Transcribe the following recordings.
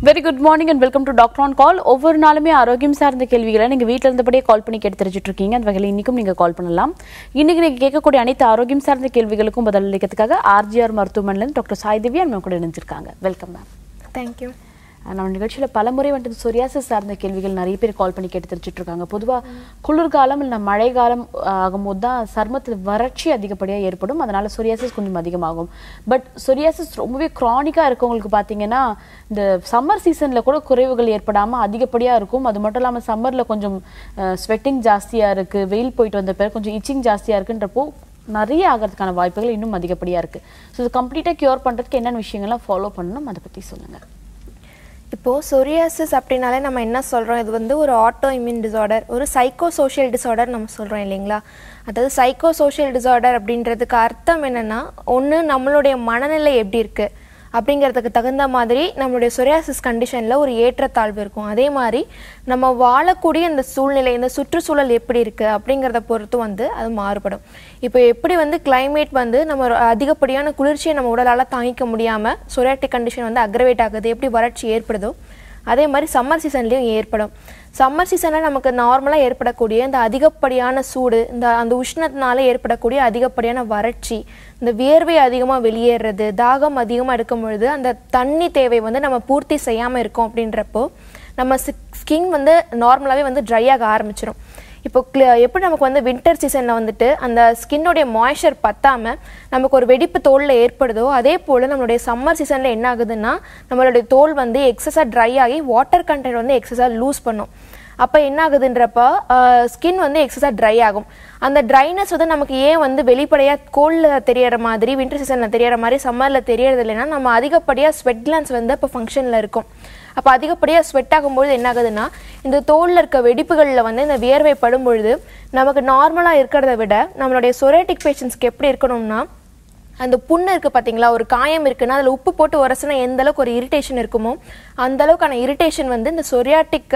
Very good morning and welcome to doctor on call ஒவ்வொரு நாளுமே ஆரோக்கியம் சார்ந்த கேள்விகளை நீங்க வீட்டில் இருந்தபடியே கால் பண்ணி கேட்டு தெரிஞ்சுட்டு இருக்கீங்க அந்த வகையில் இன்னைக்கும் நீங்க கால் பண்ணலாம் இன்னைக்கு நீங்க கேட்கக்கூடிய அனைத்து ஆரோக்கியம் சார்ந்த கேள்விகளுக்கும் பதில் அளிக்கிறதுக்காக ஆர்ஜிஆர் மருத்துவமனையில டாக்டர் சாய் தேவி நம்ம கூட இணைஞ்சிருக்காங்க வெல்கம் மேம் தேங்க்யூ நம்ம நிகழ்ச்சியில் பலமுறை வந்துட்டு சொரியாசிஸ் சார்ந்த கேள்விகள் நிறைய பேர் கால் பண்ணி கேட்டு தெரிஞ்சுட்டு இருக்காங்க பொதுவாக குளிர்காலம் இல்லை மழை காலம் ஆகும்போது தான் சருமத்தில் வறட்சி அதிகப்படியாக ஏற்படும் அதனால சொரியாசிஸ் கொஞ்சம் அதிகமாகும் பட் சொரியாசிஸ் ரொம்பவே க்ரானிக்காக இருக்கவங்களுக்கு பார்த்தீங்கன்னா இந்த சம்மர் சீசனில் கூட குறைவுகள் ஏற்படாமல் அதிகப்படியாக இருக்கும் அது மட்டும் இல்லாமல் சம்மரில் கொஞ்சம் ஸ்வெட்டிங் ஜாஸ்தியாக இருக்குது வெயில் போயிட்டு வந்த பிறகு கொஞ்சம் இச்சிங் ஜாஸ்தியாக இருக்குன்றப்போ நிறைய ஆகிறதுக்கான வாய்ப்புகள் இன்னும் அதிகப்படியாக இருக்குது ஸோ இது கம்ப்ளீட்டாக க்யூர் பண்ணுறதுக்கு என்னென்ன விஷயங்கள்லாம் ஃபாலோ பண்ணணும் அதை பற்றி சொல்லுங்கள் இப்போது சொரியாசிஸ் அப்படின்னாலே நம்ம என்ன சொல்கிறோம் இது வந்து ஒரு ஆட்டோ இம்யூன் டிசார்டர் ஒரு சைக்கோ சோஷியல் டிசார்டர் நம்ம சொல்கிறோம் இல்லைங்களா அதாவது சைக்கோ சோஷியல் டிசார்டர் அப்படின்றதுக்கு அர்த்தம் என்னென்னா ஒன்று நம்மளுடைய மனநிலை எப்படி இருக்குது அப்படிங்கிறதுக்கு தகுந்த மாதிரி நம்மளுடைய சொரியாசிஸ் கண்டிஷனில் ஒரு ஏற்றத்தாழ்வு இருக்கும் அதே மாதிரி நம்ம வாழக்கூடிய இந்த சூழ்நிலை இந்த சுற்றுச்சூழல் எப்படி இருக்குது அப்படிங்கிறத பொறுத்து வந்து அது மாறுபடும் இப்போ எப்படி வந்து climate வந்து நம்ம ஒரு அதிகப்படியான குளிர்ச்சியை நம்ம உடலால் தாங்கிக்க முடியாமல் சொரியாட்டிக் கண்டிஷன் வந்து அக்ரவேட் ஆகுது எப்படி வறட்சி ஏற்படுதோ அதே மாதிரி சம்மர் சீசன்லேயும் ஏற்படும் சம்மர் சீசனில் நமக்கு நார்மலாக ஏற்படக்கூடிய இந்த அதிகப்படியான சூடு இந்த அந்த உஷ்ணத்தினால ஏற்படக்கூடிய அதிகப்படியான வறட்சி இந்த வியர்வை அதிகமாக வெளியேறது தாகம் அதிகமாக எடுக்கும் பொழுது அந்த தண்ணி தேவை வந்து நம்ம பூர்த்தி செய்யாமல் இருக்கோம் அப்படின்றப்போ நம்ம ஸ்கின் வந்து நார்மலாகவே வந்து ட்ரை ஆக ஆரம்பிச்சிடும் இப்போ clear- எப்படி நமக்கு வந்து வின்டர் சீசனில் வந்துட்டு அந்த ஸ்கின்னுடைய மாய்ஸ்சர் பத்தாம நமக்கு ஒரு வெடிப்பு தோலில் ஏற்படுதோ அதே போல் நம்மளுடைய சம்மர் சீசனில் என்ன ஆகுதுன்னா நம்மளுடைய தோல் வந்து எக்ஸஸாக ட்ரை ஆகி வாட்டர் கண்டென்ட் வந்து எக்ஸஸாக லூஸ் பண்ணும் அப்போ என்ன ஆகுதுன்றப்ப ஸ்கின் வந்து எக்ஸஸாக ட்ரை ஆகும் அந்த ட்ரைனஸ் வந்து நமக்கு ஏன் வந்து வெளிப்படையாக கோல்டில் தெரியற மாதிரி வின்டர் சீசனில் தெரியற மாதிரி சம்மரில் தெரியறது இல்லைன்னா நம்ம அதிகப்படியாக ஸ்வெட் கிளான்ஸ் வந்து இப்போ ஃபங்க்ஷனில் இருக்கும் அப்போ அதிகப்படியாக ஸ்வெட் ஆகும்பொழுது என்ன ஆகுதுன்னா இந்த தோலில் இருக்க வெடிப்புகளில் வந்து இந்த வியர்வை படும் பொழுது நமக்கு நார்மலாக இருக்கிறத விட நம்மளுடைய சொரேட்டிக் பேஷண்ட்ஸ்க்கு எப்படி இருக்கணும்னா அந்த புண்ணு இருக்குது பார்த்தீங்களா ஒரு காயம் இருக்குன்னா அதில் உப்பு போட்டு உரசினா எந்த அளவுக்கு ஒரு இரிட்டேஷன் இருக்குமோ அந்த அளவுக்கான இரிட்டேஷன் வந்து இந்த சொரியாட்டிக்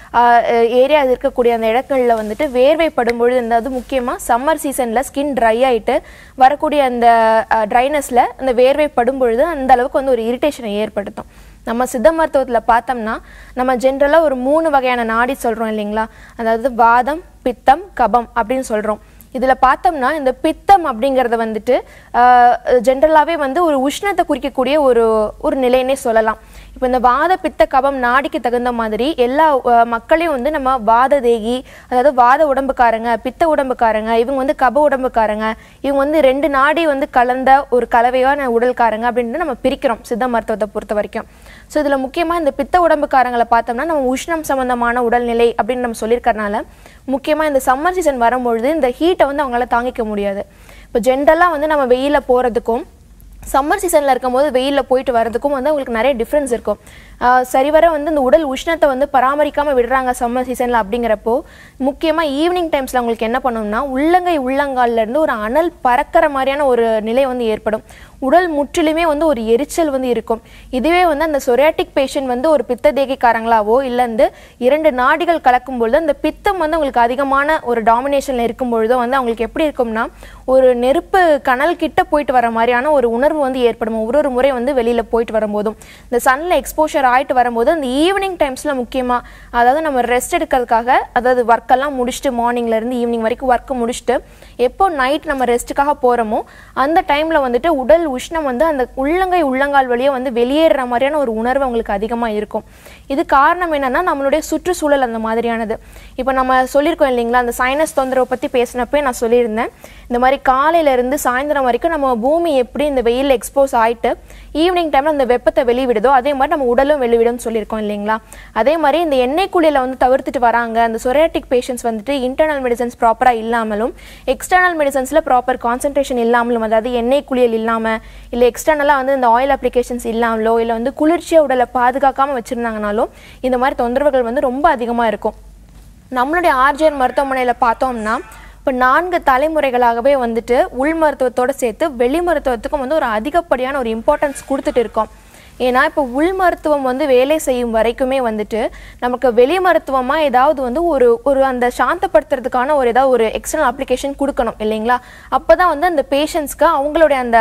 ஏரியா இருக்கக்கூடிய அந்த இடங்களில் வந்துட்டு வேர்வை படும் பொழுது இந்த அது முக்கியமாக சம்மர் சீசனில் ஸ்கின் ட்ரை ஆகிட்டு வரக்கூடிய அந்த ட்ரைனஸில் அந்த வேர்வை படும் பொழுது அந்த அளவுக்கு வந்து ஒரு இரிட்டேஷனை ஏற்படுத்தும் நம்ம சித்த மருத்துவத்தில் பார்த்தோம்னா நம்ம ஜென்ரலாக ஒரு மூணு வகையான நாடி சொல்கிறோம் இல்லைங்களா அதாவது வாதம் பித்தம் கபம் அப்படின்னு சொல்கிறோம் இதில் பார்த்தோம்னா இந்த பித்தம் அப்படிங்கிறத வந்துட்டு ஜென்ரலாகவே வந்து ஒரு உஷ்ணத்தை குறிக்கக்கூடிய ஒரு ஒரு நிலைன்னே சொல்லலாம் இப்போ இந்த வாத பித்த கபம் நாடிக்கு தகுந்த மாதிரி எல்லா அஹ், மக்களையும் வந்து நம்ம வாத தேகி அதாவது வாத உடம்புக்காரங்க பித்த உடம்புக்காரங்க இவங்க வந்து கப உடம்புக்காரங்க இவங்க வந்து ரெண்டு நாடி வந்து கலந்த ஒரு கலவையான உடல்காரங்க அப்படின்னு நம்ம பிரிக்கிறோம் சித்த மருத்துவத்தை பொறுத்த வரைக்கும் ஸோ இதில் முக்கியமாக இந்த பித்த உடம்புக்காரங்களை பார்த்தோம்னா நம்ம உஷ்ணம் சம்பந்தமான உடல்நிலை அப்படின்னு நம்ம சொல்லியிருக்கறனால முக்கியமாக இந்த சம்மர் சீசன் வரும்பொழுது இந்த ஹீட்டை வந்து அவங்களால தாங்கிக்க முடியாது இப்போ ஜென்ரலாக வந்து நம்ம வெயிலில் போகிறதுக்கும் சம்மர் சீசனில் இருக்கும்போது வெயிலில் போயிட்டு வரதுக்கும் வந்து அவங்களுக்கு நிறைய டிஃப்ரென்ஸ் இருக்கும் ஆஹ் சரிவர வந்து இந்த உடல் உஷ்ணத்தை வந்து பராமரிக்காமல் விடுறாங்க சம்மர் சீசனில் அப்படிங்கிறப்போ முக்கியமாக ஈவினிங் டைம்ஸில் அவங்களுக்கு என்ன பண்ணணும்னா உள்ளங்கை உள்ளங்கால்ல இருந்து ஒரு அனல் பறக்கிற மாதிரியான ஒரு நிலை வந்து ஏற்படும் உடல் முற்றிலுமே வந்து ஒரு எரிச்சல் வந்து இருக்கும் இதுவே வந்து அந்த சொரியாட்டிக் பேஷண்ட் வந்து ஒரு பித்த தேகிக்காரங்களாவோ இல்லை வந்து இரண்டு நாடிகள் கலக்கும் பொழுது அந்த பித்தம் வந்து அவங்களுக்கு அதிகமான ஒரு டாமினேஷனில் இருக்கும் பொழுதோ வந்து அவங்களுக்கு எப்படி இருக்கும்னா ஒரு நெருப்பு கனல் கிட்ட போயிட்டு வர மாதிரியான ஒரு உணர்வு வந்து ஏற்படும் ஒரு ஒரு முறை வந்து வெளியில் போயிட்டு வரும்போதும் இந்த சன்ல எக்ஸ்போஷர் ஆயிட்டு வரும்போது அந்த ஈவினிங் டைம்ஸில் முக்கியமாக அதாவது நம்ம ரெஸ்ட் எடுக்கிறதுக்காக அதாவது ஒர்க்கெல்லாம் முடிச்சுட்டு மார்னிங்ல இருந்து ஈவினிங் வரைக்கும் ஒர்க்கு முடிச்சுட்டு எப்போ நைட் நம்ம ரெஸ்ட்டுக்காக போகிறோமோ அந்த டைமில் வந்துட்டு உடல் உஷ்ணம் வந்து அந்த உள்ளங்கை உள்ளங்கால் வழியே வந்து வெளியேறுற மாதிரியான ஒரு உணர்வு அவங்களுக்கு அதிகமாக இருக்கும் இது காரணம் என்னன்னா நம்மளுடைய சுற்றுச்சூழல் அந்த மாதிரியானது இப்போ நம்ம சொல்லியிருக்கோம் இல்லைங்களா அந்த சைனஸ் தொந்தரவை பற்றி பேசினப்பே நான் சொல்லியிருந்தேன் இந்த மாதிரி காலையில இருந்து சாயந்தரம் வரைக்கும் நம்ம பூமி எப்படி இந்த வெயிலில் எக்ஸ்போஸ் ஆயிட்டு ஈவினிங் டைமில் அந்த வெப்பத்தை வெளிவிடுதோ அதே மாதிரி நம்ம உடலும் வெளிவிடும்னு சொல்லியிருக்கோம் இல்லைங்களா அதே மாதிரி இந்த எண்ணெய் குளியலை வந்து தவிர்த்துட்டு வராங்க அந்த சொரியாட்டிக் பேஷண்ட்ஸ் வந்துட்டு இன்டர்னல் மெடிசன்ஸ் ப்ராப்பராக இல்லாமலும் எக்ஸ்டர்னல் மெடிசன்ஸில் ப்ராப்பர் கான்சன்ட்ரேஷன் இல்லாமலும் அதாவது எண்ணெய் குளியல் இல்லாமல் இல்லை எக்ஸ்டர்னலாக வந்து இந்த ஆயில் அப்ளிகேஷன்ஸ் இல்லாமலோ இல்லை வந்து குளிர்ச்சியாக உடலை பாதுகாக்காமல் வச்சுருந்தாங்கனாலும் இந்த மாதிரி தொந்தரவுகள் வந்து ரொம்ப அதிகமாக இருக்கும் நம்மளுடைய ஆர்ஜிஆர் மருத்துவமனையில் பார்த்தோம்னா இப்போ நான்கு தலைமுறைகளாகவே வந்துட்டு உள் மருத்துவத்தோடு சேர்த்து வெளி மருத்துவத்துக்கும் வந்து ஒரு அதிகப்படியான ஒரு இம்பார்ட்டன்ஸ் கொடுத்துட்டு இருக்கோம் ஏன்னா இப்போ உள் மருத்துவம் வந்து வேலை செய்யும் வரைக்குமே வந்துட்டு நமக்கு வெளி மருத்துவமாக ஏதாவது வந்து ஒரு ஒரு அந்த சாந்தப்படுத்துறதுக்கான ஒரு ஏதாவது ஒரு எக்ஸ்டர்னல் அப்ளிகேஷன் கொடுக்கணும் இல்லைங்களா அப்போ தான் வந்து அந்த பேஷண்ட்ஸ்க்கு அவங்களுடைய அந்த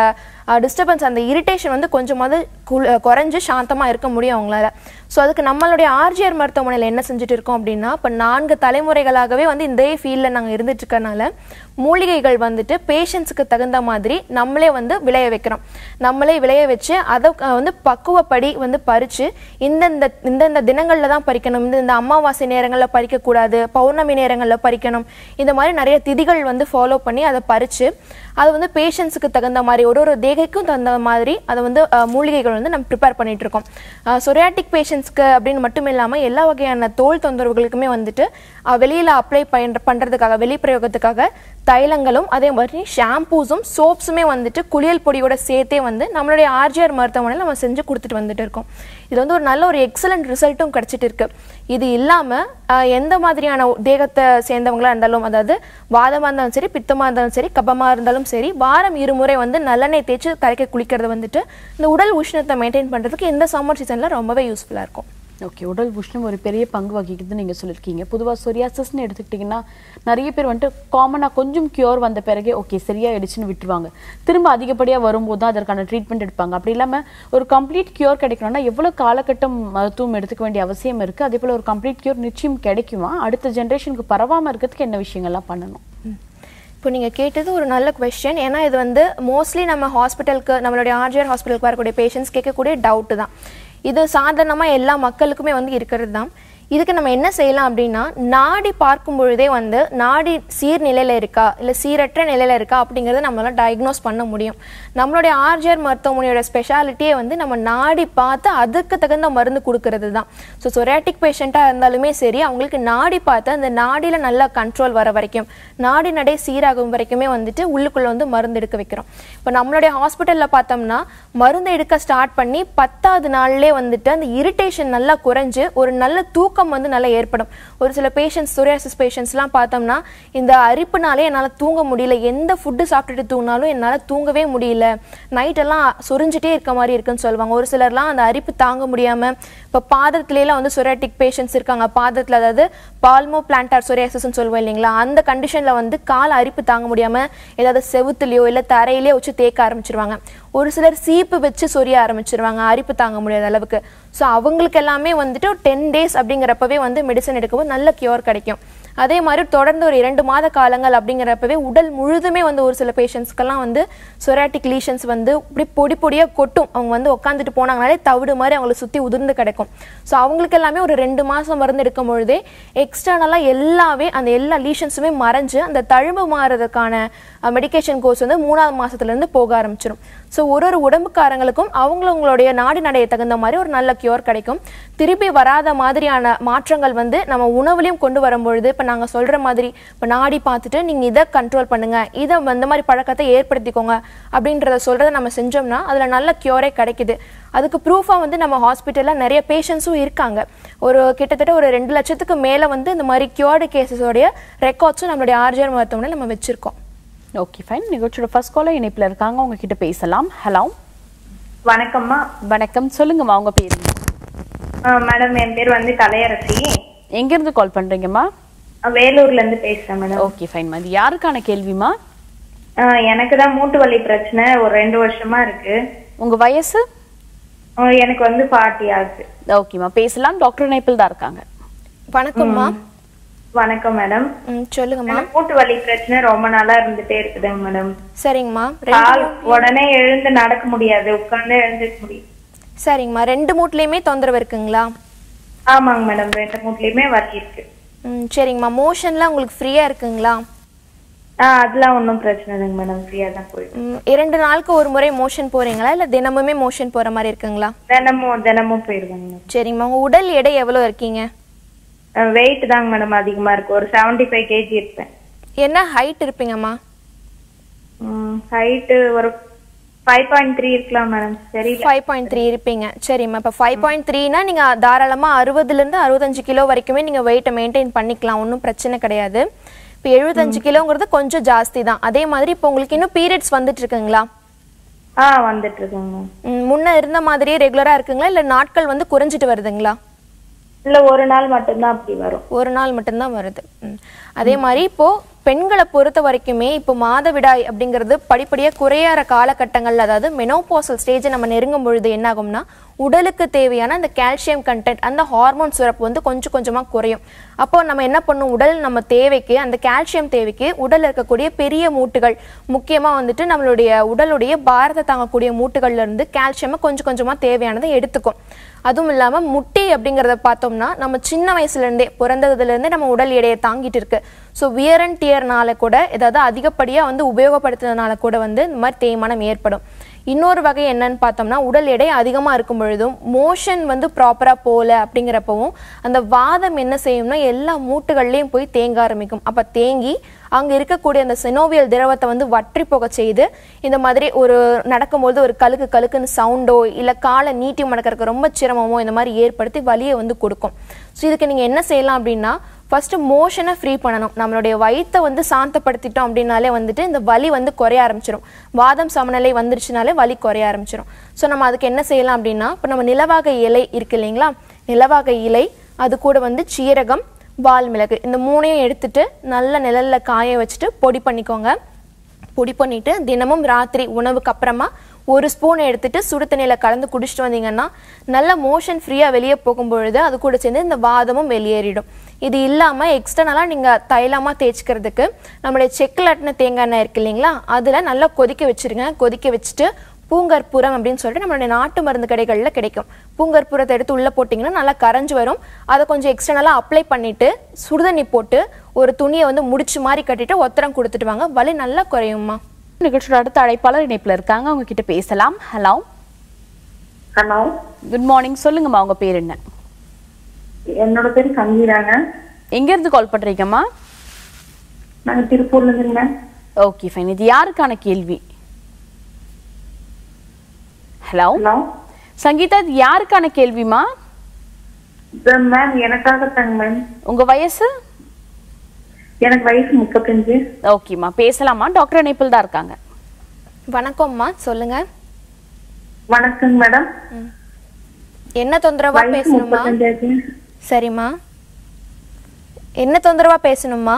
டிஸ்டர்பன்ஸ் அந்த இரிட்டேஷன் வந்து கொஞ்சமாவது குள்- அஹ் குறைஞ்சு சாந்தமாக இருக்க முடியும் அவங்களால ஸோ அதுக்கு நம்மளுடைய ஆர்ஜிஆர் மருத்துவமனையில் என்ன செஞ்சுட்டு இருக்கோம் அப்படின்னா இப்போ நான்கு தலைமுறைகளாகவே வந்து இந்த ஃபீல்டில் நாங்கள் இருந்துட்டு இருக்கறனால மூலிகைகள் வந்துட்டு பேஷண்ட்ஸுக்கு தகுந்த மாதிரி நம்மளே வந்து விளைய வைக்கிறோம் நம்மளே விளைய வச்சு அதை அஹ், வந்து பக்குவப்படி வந்து பறித்து இந்தந்த இந்தந்த தினங்களில் தான் பறிக்கணும் இந்த இந்த அமாவாசை நேரங்களில் பறிக்கக்கூடாது பௌர்ணமி நேரங்களில் பறிக்கணும் இந்த மாதிரி நிறைய திதிகள் வந்து ஃபாலோ பண்ணி அதை பறித்து அது வந்து பேஷண்ட்ஸுக்கு தகுந்த மாதிரி ஒரு ஒரு தேகைக்கும் தகுந்த மாதிரி அதை வந்து அஹ், மூலிகைகள் வந்து நம்ம ப்ரிப்பேர் பண்ணிட்டு இருக்கோம் சொரியாட்டிக் பேஷண்ட்ஸ்க்கு அப்படின்னு மட்டும் இல்லாமல் எல்லா வகையான தோல் தொந்தரவுகளுக்குமே வந்துட்டு அஹ், வெளியில அப்ளை பண்ற பண்றதுக்காக வெளிப்பிரயோகத்துக்காக தைலங்களும் அதே மாதிரி ஷாம்பூஸும் சோப்ஸுமே வந்துட்டு குளியல் பொடியோட சேர்த்தே வந்து நம்மளுடைய ஆர்ஜிஆர் மருத்துவமனையில் நம்ம செஞ்சு கொடுத்துட்டு வந்துட்டு இருக்கோம் இது வந்து ஒரு நல்ல ஒரு எக்ஸலண்ட் ரிசல்ட்டும் கிடைச்சிட்டு இருக்கு இது இல்லாமல் எந்த மாதிரியான தேகத்தை சேர்ந்தவங்களா இருந்தாலும் அதாவது வாதமாக இருந்தாலும் சரி பித்தமாக இருந்தாலும் சரி கபமாக இருந்தாலும் சரி வாரம் இருமுறை வந்து நல்லெண்ணெய் தேய்ச்சி தலைக்க குளிக்கிறது வந்துட்டு இந்த உடல் உஷ்ணத்தை மெயின்டைன் பண்ணுறதுக்கு இந்த சம்மர் சீசனில் ரொம்பவே யூஸ்ஃபுல்லாக இருக்கும் ஓகே உடல் உஷ்ணம் ஒரு பெரிய பங்கு வகிக்குதுன்னு நீங்கள் சொல்லியிருக்கீங்க பொதுவாக சொரியாசிஸ்னு எடுத்துக்கிட்டிங்கன்னா நிறைய பேர் வந்துட்டு காமனாக கொஞ்சம் கியூர் வந்த பிறகே ஓகே சரியாயிடுச்சுன்னு விட்டுருவாங்க திரும்ப அதிகப்படியாக வரும்போது தான் அதற்கான ட்ரீட்மெண்ட் எடுப்பாங்க அப்படி இல்லாமல் ஒரு கம்ப்ளீட் கியூர் கிடைக்கணும்னா எவ்வளோ காலகட்டம் மருத்துவம் எடுத்துக்க வேண்டிய அவசியம் இருக்குது அதே போல் ஒரு கம்ப்ளீட் கியூர் நிச்சயம் கிடைக்குமா அடுத்த ஜென்ரேஷனுக்கு பரவாமல் இருக்கிறதுக்கு என்ன விஷயங்கள்லாம் பண்ணணும் இப்போ நீங்கள் கேட்டது ஒரு நல்ல கொஸ்டின் ஏன்னா இது வந்து மோஸ்ட்லி நம்ம ஹாஸ்பிட்டலுக்கு நம்மளுடைய ஆர்ஜிஆர் ஹாஸ்பிட்டலுக்கு வரக்கூடிய பேஷண்ட்ஸ் கேட்கக்கூடிய டவுட்டு தான் இது சாதாரணமாக எல்லா மக்களுக்குமே வந்து இருக்கிறது தான் இதுக்கு நம்ம என்ன செய்யலாம் அப்படின்னா நாடி பார்க்கும் பொழுதே வந்து நாடி சீர்நிலையில் இருக்கா இல்லை சீரற்ற நிலையில் இருக்கா அப்படிங்கிறத நம்மளால டயக்னோஸ் பண்ண முடியும் நம்மளுடைய ஆர்ஜிஆர் மருத்துவமனையோட ஸ்பெஷாலிட்டியே வந்து நம்ம நாடி பார்த்து அதுக்கு தகுந்த மருந்து கொடுக்கறது தான் ஸோ சொரியாட்டிக் பேஷண்ட்டாக இருந்தாலுமே சரி அவங்களுக்கு நாடி பார்த்து அந்த நாடியில் நல்லா கண்ட்ரோல் வர வரைக்கும் நாடி நடை சீராகும் வரைக்குமே வந்துட்டு உள்ளுக்குள்ளே வந்து மருந்து எடுக்க வைக்கிறோம் இப்போ நம்மளுடைய ஹாஸ்பிட்டலில் பார்த்தோம்னா மருந்து எடுக்க ஸ்டார்ட் பண்ணி பத்தாவது நாள்லேயே வந்துட்டு அந்த இரிட்டேஷன் நல்லா குறைஞ்சு ஒரு நல்ல தூக்கம் வந்து நல்லா ஏற்படும் ஒரு சில பேஷண்ட்ஸ் சொரியாசிஸ் பேஷண்ட்ஸ்லாம் பார்த்தோம்னா இந்த அரிப்புனாலே என்னால் தூங்க முடியல எந்த ஃபுட்டு சாப்பிட்டுட்டு தூங்கினாலும் என்னால் தூங்கவே முடியல நைட்டெல்லாம் சொரிஞ்சிட்டே இருக்க மாதிரி இருக்குன்னு சொல்லுவாங்க ஒரு சிலர்லாம் அந்த அரிப்பு தாங்க முடியாமல் இப்போ பாதத்துலலாம் வந்து சொரியாட்டிக் பேஷண்ட்ஸ் இருக்காங்க பாதத்தில் அதாவது பால்மோ பிளான்டார் சொரியாசிஸ்ன்னு சொல்லுவோம் இல்லைங்களா அந்த கண்டிஷனில் வந்து கால் அரிப்பு தாங்க முடியாமல் ஏதாவது செவுத்துலையோ இல்லை தரையிலையோ வச்சு தேக்க ஆரம்பிச்சிருவாங்க ஒரு சிலர் சீப்பு வச்சு சொரிய ஆரம்பிச்சிருவாங்க அரிப்பு தாங்க முடியாத அளவுக்கு ஸோ அவங்களுக்கு எல்லாமே வந்துட்டு ஒரு டென் டேஸ் அப்படிங்கிறப்பவே வந்து மெடிசன் எடுக்கும்போது நல்ல கியூர் கிடைக்கும் அதே மாதிரி தொடர்ந்து ஒரு இரண்டு மாத காலங்கள் அப்படிங்கிறப்பவே உடல் முழுதுமே வந்து ஒரு சில பேஷண்ட்ஸ்க்கெல்லாம் வந்து சொராட்டிக் லீஷன்ஸ் வந்து இப்படி பொடி பொடியாக கொட்டும் அவங்க வந்து உட்காந்துட்டு போனாங்கனாலே தவிடு மாதிரி அவங்களை சுற்றி உதிர்ந்து கிடக்கும் ஸோ அவங்களுக்கு எல்லாமே ஒரு ரெண்டு மாதம் மருந்து எடுக்கும் பொழுதே எக்ஸ்டர்னலாக எல்லாமே அந்த எல்லா லீஷன்ஸுமே மறைஞ்சு அந்த தழும்பு மாறுறதுக்கான மெடிகேஷன் கோர்ஸ் வந்து மூணாவது மாசத்துலேருந்து போக ஆரம்பிச்சிடும் ஸோ ஒரு ஒரு உடம்புக்காரங்களுக்கும் அவங்களவங்களுடைய நாடு நடையை தகுந்த மாதிரி ஒரு நல்ல கியூர் கிடைக்கும் திருப்பி வராத மாதிரியான மாற்றங்கள் வந்து நம்ம உணவுலையும் கொண்டு வரும்பொழுது இப்போ நாங்கள் சொல்கிற மாதிரி இப்போ நாடி பார்த்துட்டு நீங்கள் இதை கண்ட்ரோல் பண்ணுங்க இதை இந்த மாதிரி பழக்கத்தை ஏற்படுத்திக்கோங்க அப்படின்றத சொல்கிறத நம்ம செஞ்சோம்னா அதில் நல்ல கியூரே கிடைக்குது அதுக்கு ப்ரூஃபாக வந்து நம்ம ஹாஸ்பிட்டலில் நிறைய பேஷண்ட்ஸும் இருக்காங்க ஒரு கிட்டத்தட்ட ஒரு ரெண்டு லட்சத்துக்கு மேலே வந்து இந்த மாதிரி கியூர்டு கேசஸோடைய ரெக்கார்ட்ஸும் நம்மளுடைய ஆர்ஜிஆர் மருத்துவமனையில் நம்ம வச்சுருக்கோம் ஓகே ஃபைன் நிகழ்ச்சியோட ஃபர்ஸ்ட் காலர் இணைப்பில் இருக்காங்க உங்ககிட்ட பேசலாம் ஹலோ வணக்கம்மா வணக்கம் சொல்லுங்கம்மா உங்க பேர் மேடம் என் பேர் வந்து கலையரசி எங்கேருந்து கால் பண்றீங்கம்மா அஹ் வேலூர்ல இருந்து பேசுறேன் மேடம் ஓகே ஃபைன் இது யாருக்கான கேள்விமா எனக்கு தான் மூட்டு வலி பிரச்சனை ஒரு ரெண்டு வருஷமா இருக்கு உங்க வயசு அஹ் எனக்கு வந்து பார்ட்டி ஆகுது ஓகேம்மா பேசலாம் டாக்டர் இணைப்பில் தான் இருக்காங்க வணக்கம்மா வணக்கம் மேடம் ம் சொல்லுங்கம்மா எனக்கு மூட்டு வலி பிரச்சனை ரொம்ப நாளா இருந்துட்டே இருக்குதுங்க மேடம் சரிங்கம்மா ரெண்டு கால் உடனே எழுந்து நடக்க முடியாது உட்கார்ந்து எழுந்துக்க முடியும் சரிங்கம்மா ரெண்டு மூட்லேயுமே தொந்தரவு இருக்குங்களா ஆமாங்க மேடம் ரெண்டு மூட்டுலயுமே வலி இருக்கு ம் சரிங்கம்மா மோஷன்லாம் உங்களுக்கு ஃப்ரீயாக இருக்குங்களா ஆஹ் அதெல்லாம் ஒன்றும் பிரச்சனை இல்லைங்க மேடம் ஃப்ரீயா தான் போயிடும் ம், இரண்டு நாளுக்கு ஒரு முறை மோஷன் போகிறீங்களா இல்லை தினமுமே மோஷன் போகிற மாதிரி இருக்குங்களா தினமும் தினமும் போயிடுவாங்க மேடம் சரிங்கம்மா உங்கள் உடல் எடை எவ்வளோ இருக்கீங்க வெயிட் தாங்க மேடம் அதிகமா இருக்கு ஒரு செவன்டி ஃபைவ் கேஜி இருப்பேன் என்ன ஹைட் இருப்பீங்கம்மா ஹைட்டு ஒரு ஃபைவ் பாயிண்ட் த்ரீ இருக்கலாம் மேடம் தெரியல ஃபைவ் பாயிண்ட் த்ரீ இருப்பீங்க சரிம்மா இப்போ ஃபைவ் பாயிண்ட் த்ரீனா நீங்கள் தாராளமாக அறுபதுலேருந்து அறுபத்தஞ்சு கிலோ வரைக்குமே நீங்கள் வெயிட்டை மெயின்டைன் பண்ணிக்கலாம் ஒன்றும் பிரச்சனை கிடையாது இப்போ எழுபத்தஞ்சு கிலோங்கிறது கொஞ்சம் ஜாஸ்தி தான் அதே மாதிரி இப்போ உங்களுக்கு இன்னும் பீரியட்ஸ் வந்துட்டு இருக்குங்களா ஆ வந்துட்டு இருக்கேங்க மேம் ம், முன்ன இருந்த மாதிரியே ரெகுலராக இருக்குங்களா இல்லை நாட்கள் வந்து குறைஞ்சிட்டு வருதுங்களா இல்ல ஒரு நாள் மட்டும்தான் அப்படி வரும் ஒரு நாள் மட்டும்தான் வருது ம். அதே மாதிரி இப்போ பெண்களை பொறுத்த வரைக்குமே இப்போ மாதவிடாய் அப்படிங்கிறது படிப்படியாக குறையாற காலகட்டங்கள் அதாவது மெனோபாசல் ஸ்டேஜை நம்ம நெருங்கும் பொழுது என்ன ஆகும்னா உடலுக்கு தேவையான அந்த கால்சியம் கண்டென்ட் அந்த ஹார்மோன் சுரப்பு வந்து கொஞ்சம் கொஞ்சமாக குறையும் அப்போ நம்ம என்ன பண்ணும் உடல் நம்ம தேவைக்கு அந்த கால்சியம் தேவைக்கு உடல்ல இருக்கக்கூடிய பெரிய மூட்டுகள் முக்கியமாக வந்துட்டு நம்மளுடைய உடலுடைய பாரத்தை தாங்கக்கூடிய மூட்டுகள்ல இருந்து கால்சியமை கொஞ்சம் கொஞ்சமாக தேவையானதை எடுத்துக்கும் அதுவும் இல்லாமல் முட்டி அப்படிங்கிறத பார்த்தோம்னா நம்ம சின்ன வயசுலேருந்தே பிறந்ததுலேருந்தே நம்ம உடல் எடையை தாங்கிட்டு இருக்கு ஸோ வியர் அண்ட் டியர்னால கூட ஏதாவது அதிகப்படியாக வந்து உபயோகப்படுத்துறதுனால கூட வந்து இந்த மாதிரி தேய்மானம் ஏற்படும் இன்னொரு வகை என்னன்னு பார்த்தோம்னா உடல் எடை அதிகமாக இருக்கும் பொழுதும் மோஷன் வந்து ப்ராப்பராக போகல அப்படிங்கிறப்பவும் அந்த வாதம் என்ன செய்யும்னா எல்லா மூட்டுகள்லேயும் போய் தேங்க ஆரம்பிக்கும் அப்போ தேங்கி அங்கே இருக்கக்கூடிய அந்த சினோவியல் திரவத்தை வந்து வற்றி போக செய்து இந்த மாதிரி ஒரு நடக்கும்போது ஒரு கழுக்கு கழுக்குன்னு சவுண்டோ இல்லை காலை நீட்டி மடக்கிறதுக்கு ரொம்ப சிரமமோ இந்த மாதிரி ஏற்படுத்தி வலியை வந்து கொடுக்கும் ஸோ இதுக்கு நீங்கள் என்ன செய்யலாம் அப்படின்னா ஃபர்ஸ்ட் மோஷனை ஃப்ரீ பண்ணணும் நம்மளுடைய வயித்தை வந்து சாந்தப்படுத்திட்டோம் அப்படின்னாலே வந்துட்டு இந்த வலி வந்து குறைய ஆரம்பிச்சிடும் வாதம் சமநிலை வந்துருச்சுனாலே வலி குறைய ஆரம்பிச்சிடும் ஸோ நம்ம அதுக்கு என்ன செய்யலாம் அப்படின்னா இப்போ நம்ம நிலவாக இலை இருக்கு இல்லைங்களா நிலவாக இலை அது கூட வந்து சீரகம் வால் மிளகு இந்த மூணையும் எடுத்துட்டு நல்ல நிழல்ல காய வச்சுட்டு பொடி பண்ணிக்கோங்க பொடி பண்ணிட்டு தினமும் ராத்திரி உணவுக்கு அப்புறமா ஒரு ஸ்பூன் எடுத்துட்டு சுடு தண்ணியில் கலந்து குடிச்சிட்டு வந்தீங்கன்னா நல்ல மோஷன் ஃப்ரீயாக வெளியே போகும்பொழுது அது கூட சேர்ந்து இந்த வாதமும் வெளியேறிடும் இது இல்லாமல் எக்ஸ்டர்னலாக நீங்கள் தைலமாக தேய்ச்சிக்கிறதுக்கு நம்மளுடைய செக்கில் ஆட்டின தேங்காய் எண்ணெய் இருக்கு இல்லைங்களா அதில் நல்லா கொதிக்க வச்சிருங்க கொதிக்க வச்சுட்டு பூங்கற்பூரம் அப்படின்னு சொல்லிட்டு நம்மளுடைய நாட்டு மருந்து கடைகளில் கிடைக்கும் பூங்கற்பூரத்தை எடுத்து உள்ளே போட்டிங்கன்னா நல்லா கரைஞ்சு வரும் அதை கொஞ்சம் எக்ஸ்டர்னலாக அப்ளை பண்ணிவிட்டு சுடுதண்ணி போட்டு ஒரு துணியை வந்து முடிச்சு மாதிரி கட்டிட்டு ஒத்தரம் கொடுத்துட்டு வாங்க வலி நல்லா குறையும்மா நிகழ்ச்சியோட அடுத்த அழைப்பாளர் இணைப்புல இருக்காங்க அவங்க கிட்ட பேசலாம் ஹலோ ஹலோ குட் மார்னிங் சொல்லுங்கம்மா உங்க பேர் என்ன என்னோட பேர் சங்கீதாங்க எங்க இருந்து கால் பண்றீங்கம்மா நாங்க திருப்பூர்ல இருந்துங்க ஓகே ஃபைன் இது யாருக்கான கேள்வி ஹலோ ஹலோ சங்கீதா இது யாருக்கான கேள்விமா மேம் எனக்காகத்தாங்க மேம் உங்க வயசு எனக்கு வயசு முப்பத்தஞ்சு ஓகேம்மா பேசலாமா டாக்டர் இணைப்பில் தான் இருக்காங்க வணக்கம்மா சொல்லுங்க வணக்கங்க மேடம் என்ன தொந்தரவா வயசு பேசணுமா முப்பத்தஞ்சாச்சு சரிம்மா என்ன தொந்தரவா பேசணுமா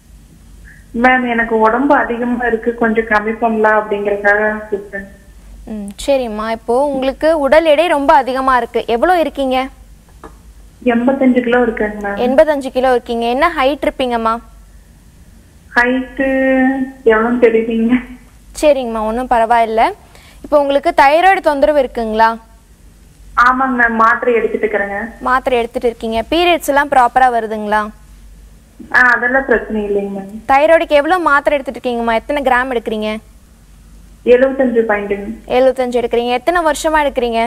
மேம் எனக்கு உடம்பு அதிகமா இருக்கு கொஞ்சம் கம்மி பண்ணலாம் அப்படிங்கறதுக்காக கூப்பிட்டேன் ம் சரிம்மா இப்போ உங்களுக்கு உடல் எடை ரொம்ப அதிகமா இருக்கு எவ்வளோ இருக்கீங்க எண்பத்தஞ்சு கிலோ இருக்குங்க மேம் எண்பத்தஞ்சு கிலோ இருக்கீங்க என்ன ஹைட் இருப்பீங்கம்மா ஹைட்டு எவ்வளவு தெரியுங்க சரிங்கம்மா ஒன்றும் பரவாயில்ல இப்போ உங்களுக்கு தைராய்டு தொந்தரவு இருக்குங்களா ஆமாங்க மேம் மாத்திரை எடுத்துட்டு இருக்கிறேங்க மாத்திரை எடுத்துட்டு இருக்கீங்க பீரியட்ஸ் எல்லாம் ப்ராப்பரா வருதுங்களா ஆ அதெல்லாம் பிரச்சனை இல்லைங்க மேம் தைராய்டுக்கு எவ்வளோ மாத்திரை எடுத்துட்டு இருக்கீங்கம்மா எத்தனை கிராம் எடுக்கிறீங்க எழுபத்தஞ்சு பாயிண்ட்டுங்க எழுபத்தஞ்சு எடுக்கிறீங்க எத்தனை வருஷமா எடுக்கிறீங்க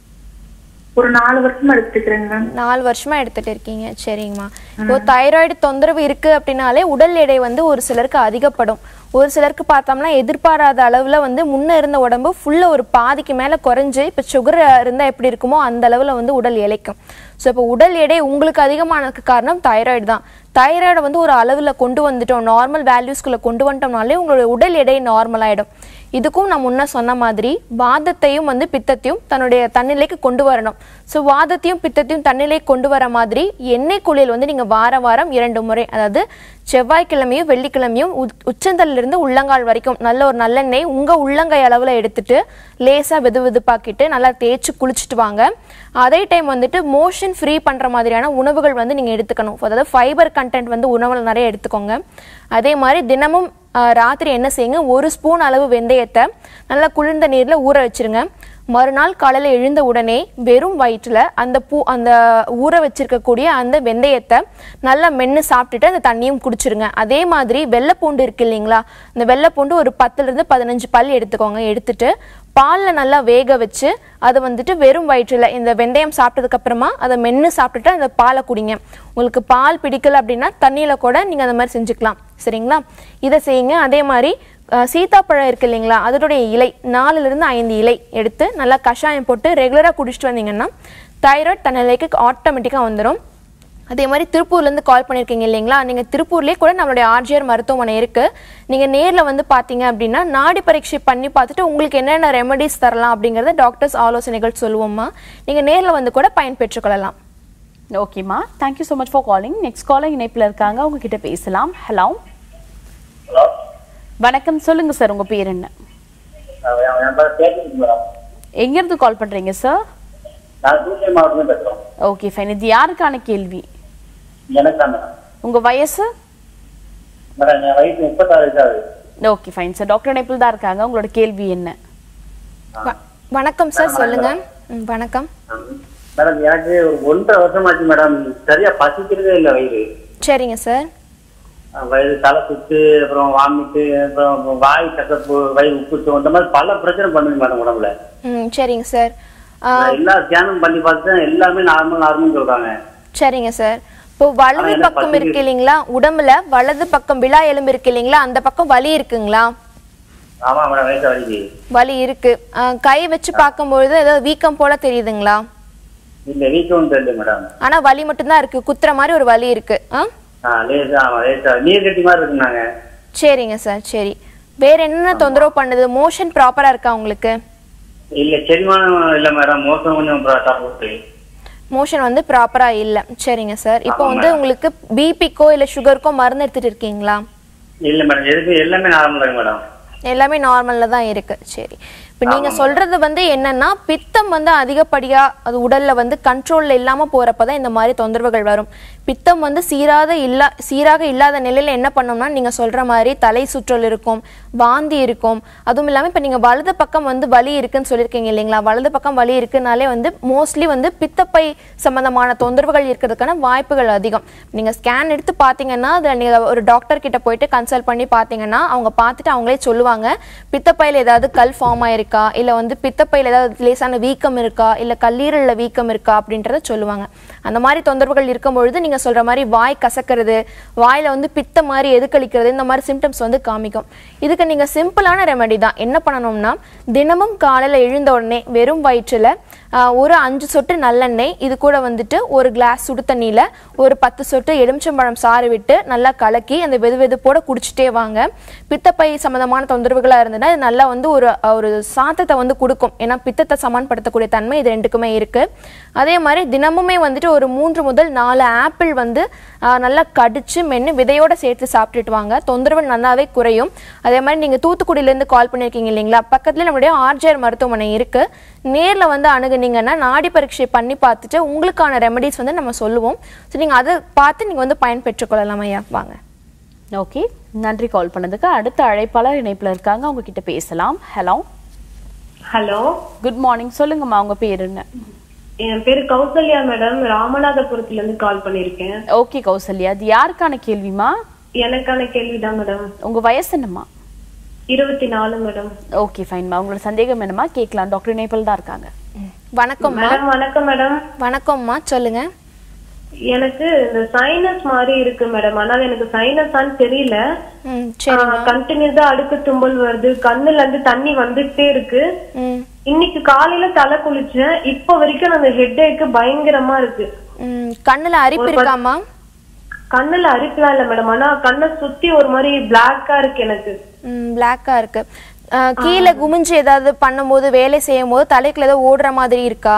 ஒரு நாலு வருஷமா எடுத்துட்டு இருக்கிறேங்க மேம் நாலு வருஷமா எடுத்துட்டு இருக்கீங்க சரிங்கம்மா இப்போ தைராய்டு தொந்தரவு இருக்கு அப்படின்னாலே உடல் எடை வந்து ஒரு சிலருக்கு அதிகப்படும் ஒரு சிலருக்கு பார்த்தோம்னா எதிர்பாராத அளவுல வந்து முன்ன இருந்த உடம்பு ஃபுல்லா ஒரு பாதிக்கு மேல குறைஞ்சு இப்போ சுகர் இருந்தா எப்படி இருக்குமோ அந்த அளவுல வந்து உடல் இளைக்கும் ஸோ இப்போ உடல் எடை உங்களுக்கு அதிகமானதுக்கு காரணம் தைராய்டு தான் தைராய்டை வந்து ஒரு அளவில் கொண்டு வந்துட்டோம் நார்மல் வேல்யூஸ்குள்ளே கொண்டு வந்துட்டோம்னாலே உங்களோட உடல் எடை நார்மல் ஆயிடும் இதுக்கும் நான் முன்ன சொன்ன மாதிரி வாதத்தையும் வந்து பித்தத்தையும் தன்னுடைய தன்னிலைக்கு கொண்டு வரணும் ஸோ வாதத்தையும் பித்தத்தையும் தன்னிலைக்கு கொண்டு வர மாதிரி எண்ணெய் குளியல் வந்து நீங்கள் வார வாரம் இரண்டு முறை அதாவது செவ்வாய்க்கிழமையும் வெள்ளிக்கிழமையும் உச்- உச்சந்தலையிலிருந்து உள்ளங்கால் வரைக்கும் நல்ல ஒரு நல்லெண்ணெய் உங்கள் உள்ளங்கை அளவில் எடுத்துட்டு லேசாக வெது வெதுப்பாக்கிட்டு நல்லா தேய்ச்சி குளிச்சுட்டு வாங்க அதே டைம் வந்துட்டு மோஷன் ஃப்ரீ பண்ணுற மாதிரியான உணவுகள் வந்து நீங்கள் எடுத்துக்கணும் அதாவது ஃபைபர் கண்டென்ட் வந்து உணவில் நிறைய எடுத்துக்கோங்க அதே மாதிரி தினமும் ஆஹ், ராத்திரி என்ன செய்யுங்க ஒரு ஸ்பூன் அளவு வெந்தயத்தை நல்லா குளிர்ந்த நீரில் ஊற வச்சிருங்க மறுநாள் காலையில் எழுந்த உடனே வெறும் வயிற்றில் அந்த பூ அந்த ஊற வச்சிருக்கக்கூடிய அந்த வெந்தயத்தை நல்லா மென்று சாப்பிட்டுட்டு அந்த தண்ணியும் குடிச்சிருங்க அதே மாதிரி வெள்ளைப்பூண்டு இருக்கு இல்லைங்களா இந்த வெள்ளைப்பூண்டு ஒரு பத்துலேருந்து பதினஞ்சு பல் எடுத்துக்கோங்க எடுத்துட்டு பாலில் நல்லா வேக வச்சு அதை வந்துட்டு வெறும் வயிற்றில் இந்த வெந்தயம் சாப்பிட்டதுக்கு அப்புறமா அதை மென்று சாப்பிட்டுட்டு அந்த பாலை குடிங்க உங்களுக்கு பால் பிடிக்கல அப்படின்னா தண்ணியில் கூட நீங்கள் அந்த மாதிரி செஞ்சுக்கலாம் சரிங்களா இதை செய்யுங்க அதே மாதிரி அஹ், சீத்தாப்பழம் இருக்கு இல்லைங்களா அதனுடைய இலை நாலுல இருந்து ஐந்து இலை எடுத்து நல்லா கஷாயம் போட்டு ரெகுலராக குடிச்சிட்டு வந்தீங்கன்னா தைராய்டு தன்னிலைக்கு ஆட்டோமேட்டிக்காக வந்துடும் அதே மாதிரி திருப்பூர்லேருந்து கால் பண்ணியிருக்கீங்க இல்லைங்களா நீங்கள் திருப்பூர்லேயே கூட நம்மளுடைய ஆர்ஜிஆர் மருத்துவமனை இருக்குது நீங்கள் நேரில் வந்து பார்த்தீங்க அப்படின்னா நாடி பரீட்சை பண்ணி பார்த்துட்டு உங்களுக்கு என்னென்ன ரெமெடிஸ் தரலாம் அப்படிங்கிறத டாக்டர்ஸ் ஆலோசனைகள் சொல்லுவோம்மா நீங்கள் நேரில் வந்து கூட பயன்பெற்றுக்கொள்ளலாம் ஓகேம்மா thank you so much for calling next caller இணைப்பில் இருக்காங்க அவங்க கிட்ட பேசலாம் ஹலோ ஹலோ வணக்கம் சொல்லுங்க சார் உங்க பேர் என்ன என் பேர் கேட்டுருக்கு மேடம் எங்க இருந்து கால் பண்றீங்க சார் நான் தூத்துக்குடி மாவட்டத்தில் பேசுகிறோம் ஓகே ஃபைன் இது யாருக்கான கேள்வி எனக்கு தான் மேடம் உங்க வயசு மேடம் என் வயசு முப்பத்தாறு வயசு ஆகுது ஓகே ஃபைன் சார் டாக்டர் இணைப்பில் தான் இருக்காங்க உங்களோட கேள்வி என்ன வ- வணக்கம் சார் சொல்லுங்க ம், வணக்கம் மேடம் எனக்கு ஒரு ஒன்றரை வருஷமாச்சு மேடம் சரியா பசிக்கிறதே இல்லை வயிறு சரிங்க சார் அஹ் வயிறு தலை சுத்து அப்புறம் வாமிட்டு அப்புறம் வாய் கசப்பு வயிறு உப்புச்சு இந்த மாதிரி பல பிரச்சனை பண்ணுது மேடம் உடம்புல ம் சரிங்க சார் ஆ, நான் எல்லா ஸ்கேனும் பண்ணி பார்த்துட்டேன் எல்லாமே நார்மல் நார்மல் சொல்றாங்க சரிங்க சார் இப்போ வலது ஆனா என்ன பக்கம் பசிக்குது? இருக்கு இல்லைங்களா உடம்புல வலது பக்கம் விழா எலும்பு இருக்கு இல்லைங்களா அந்த பக்கம் வலி இருக்குங்களா ஆமா மேடம் வயசு வலிக்கு வலி இருக்கு ஆ, கை வச்சு பார்க்கும்பொழுது ஏதாவது வீக்கம் போல தெரியுதுங்களா இல்ல வீக்கம் தெரியல மேடம் ஆனா வலி மட்டும்தான் இருக்கு குத்துற மாதிரி ஒரு வலி இருக்கு ஆ ஆ லேசா ஆமா லேசா நீர் கட்டி மாதிரி இருக்குனாங்க சரிங்க சார் சரி வேற என்னென்ன தொந்தரவு பண்ணுது மோஷன் ப்ராப்பரா இருக்கா உங்களுக்கு இல்ல செரிமானம் இல்ல மேடம் மோசம் கொஞ்சம் சாப்பிட்டு மோஷன் வந்து ப்ராப்பரா இல்ல சரிங்க சார் இப்போ ஆமா, வந்து madam. உங்களுக்கு பிபிக்கோ இல்ல சுகருக்கோ மருந்து எடுத்துட்டு இருக்கீங்களா இல்ல மேடம் எதுக்கு எல்லாமே நார்மல் இருக்கு மேடம் எல்லாமே நார்மல்ல தான் இருக்கு சரி இப்போ நீங்க சொல்றது வந்து என்னன்னா பித்தம் வந்து அதிகப்படியா அது உடல்ல வந்து கண்ட்ரோல்ல இல்லாம போறப்ப தான் இந்த மாதிரி தொந்தரவுகள் வரும் பித்தம் வந்து சீராத இல்லா சீராக இல்லாத நிலையில என்ன பண்ணோம்னா நீங்க சொல்ற மாதிரி தலை சுற்றல் இருக்கும் வாந்தி இருக்கும் அதுவும் இல்லாம இப்ப நீங்க வலது பக்கம் வந்து வலி இருக்குன்னு சொல்லியிருக்கீங்க இல்லைங்களா வலது பக்கம் வலி இருக்குனாலே வந்து மோஸ்ட்லி வந்து பித்தப்பை சம்பந்தமான தொந்தரவுகள் இருக்கிறதுக்கான வாய்ப்புகள் அதிகம் நீங்க ஸ்கேன் எடுத்து பாத்தீங்கன்னா அதுல நீங்க ஒரு டாக்டர் கிட்ட போயிட்டு கன்சல்ட் பண்ணி பாத்தீங்கன்னா அவங்க பார்த்துட்டு அவங்களே சொல்லுவாங்க பித்தப்பையில ஏதாவது கல் ஃபார்ம் ஆயிருக்கா இல்ல வந்து பித்தப்பையில ஏதாவது லேசான வீக்கம் இருக்கா இல்ல கல்லீரல்ல வீக்கம் இருக்கா அப்படின்றத சொல்லுவாங்க அந்த மாதிரி தொந்தரவுகள் இருக்கும் பொழுது நீங்க சொல்ற மாதிரி வாய் கசக்கிறது வாயில வந்து பித்த மாதிரி எதுக்களிக்கிறது இந்த மாதிரி சிம்டம்ஸ் வந்து காமிக்கும் இதுக்கு நீங்க சிம்பிளான ரெமெடி தான் என்ன பண்ணணும்னா தினமும் காலையில எழுந்த உடனே வெறும் வயிற்றுல ஆஹ், ஒரு அஞ்சு சொட்டு நல்லெண்ணெய் இது கூட வந்துட்டு ஒரு கிளாஸ் சுடு தண்ணியில ஒரு பத்து சொட்டு எலுமிச்சம்பழம் சாறு விட்டு நல்லா கலக்கி அந்த வெது வெதுப்போட குடிச்சிட்டே வாங்க பித்தப்பை சம்பந்தமான தொந்தரவுகளா இருந்ததுன்னா இது நல்லா வந்து ஒரு ஒரு சாத்தத்தை வந்து கொடுக்கும் ஏன்னா பித்தத்தை சமன்படுத்தக்கூடிய தன்மை இது ரெண்டுக்குமே இருக்கு அதே மாதிரி தினமுமே வந்துட்டு ஒரு மூன்று முதல் நாலு ஆப்பிள் வந்து ஆஹ், நல்லா கடிச்சு மென்று விதையோட சேர்த்து சாப்பிட்டுட்டு வாங்க தொந்தரவு நல்லாவே குறையும் அதே மாதிரி நீங்க தூத்துக்குடியில இருந்து கால் பண்ணியிருக்கீங்க இல்லைங்களா பக்கத்துல நம்மளுடைய ஆர்ஜிஆர் மருத்துவமனை இருக்கு நேர்ல வந்து அணுகுனீங்கன்னா நாடி பரீட்சை பண்ணி பார்த்துட்டு உங்களுக்கான ரெமெடிஸ் வந்து நம்ம சொல்லுவோம் ஸோ நீங்க அதை பார்த்து நீங்க வந்து பயன்பெற்றுக் கொள்ளலாம் ஐயா வாங்க ஓகே நன்றி கால் பண்ணதுக்கு அடுத்த அழைப்பாளர் இணைப்புல இருக்காங்க அவங்க கிட்ட பேசலாம் ஹலோ ஹலோ குட் மார்னிங் சொல்லுங்கம்மா உங்க பேர் என்ன என் பேரு கௌசல்யா மேடம் ராமநாதபுரத்துல இருந்து கால் பண்ணிருக்கேன் ஓகே கௌசல்யா அது யாருக்கான கேள்விமா எனக்கான கேள்விதான் மேடம் உங்க வயசு என்னம்மா இருபத்தி நாலு மேடம் ஓகே ஃபைன்மா உங்களோட சந்தேகம் என்னம்மா கேட்கலாம் டாக்டர் இணைப்பில் தான் இருக்காங்க வணக்கம்மா மேடம் வணக்கம் மேடம் வணக்கம்மா சொல்லுங்க எனக்கு இந்த சைனஸ் மாதிரி இருக்கு மேடம் ஆனா எனக்கு சைனஸான்னு தெரியல ம் சரிம்மா கண்டினியூஸா அடுக்கு தும்பல் வருது கண்ணுல இருந்து தண்ணி வந்துட்டே இருக்கு ம் இன்னைக்கு காலையில தலை குளிச்சேன் இப்ப வரைக்கும் அந்த ஹெட் ஏக்கு பயங்கரமா இருக்கு ம் கண்ணுல அரிப்பு இருக்காம்மா கண்ணுல அரிப்புலாம் இல்ல மேடம் ஆனா கண்ணை சுத்தி ஒரு மாதிரி பிளாக்கா இருக்கு எனக்கு ம் பிளாக்கா இருக்கு அஹ், கீழே குமிஞ்சு ஏதாவது பண்ணும்போது வேலை செய்யும் போது தலைக்குள்ள ஏதோ ஓடுற மாதிரி இருக்கா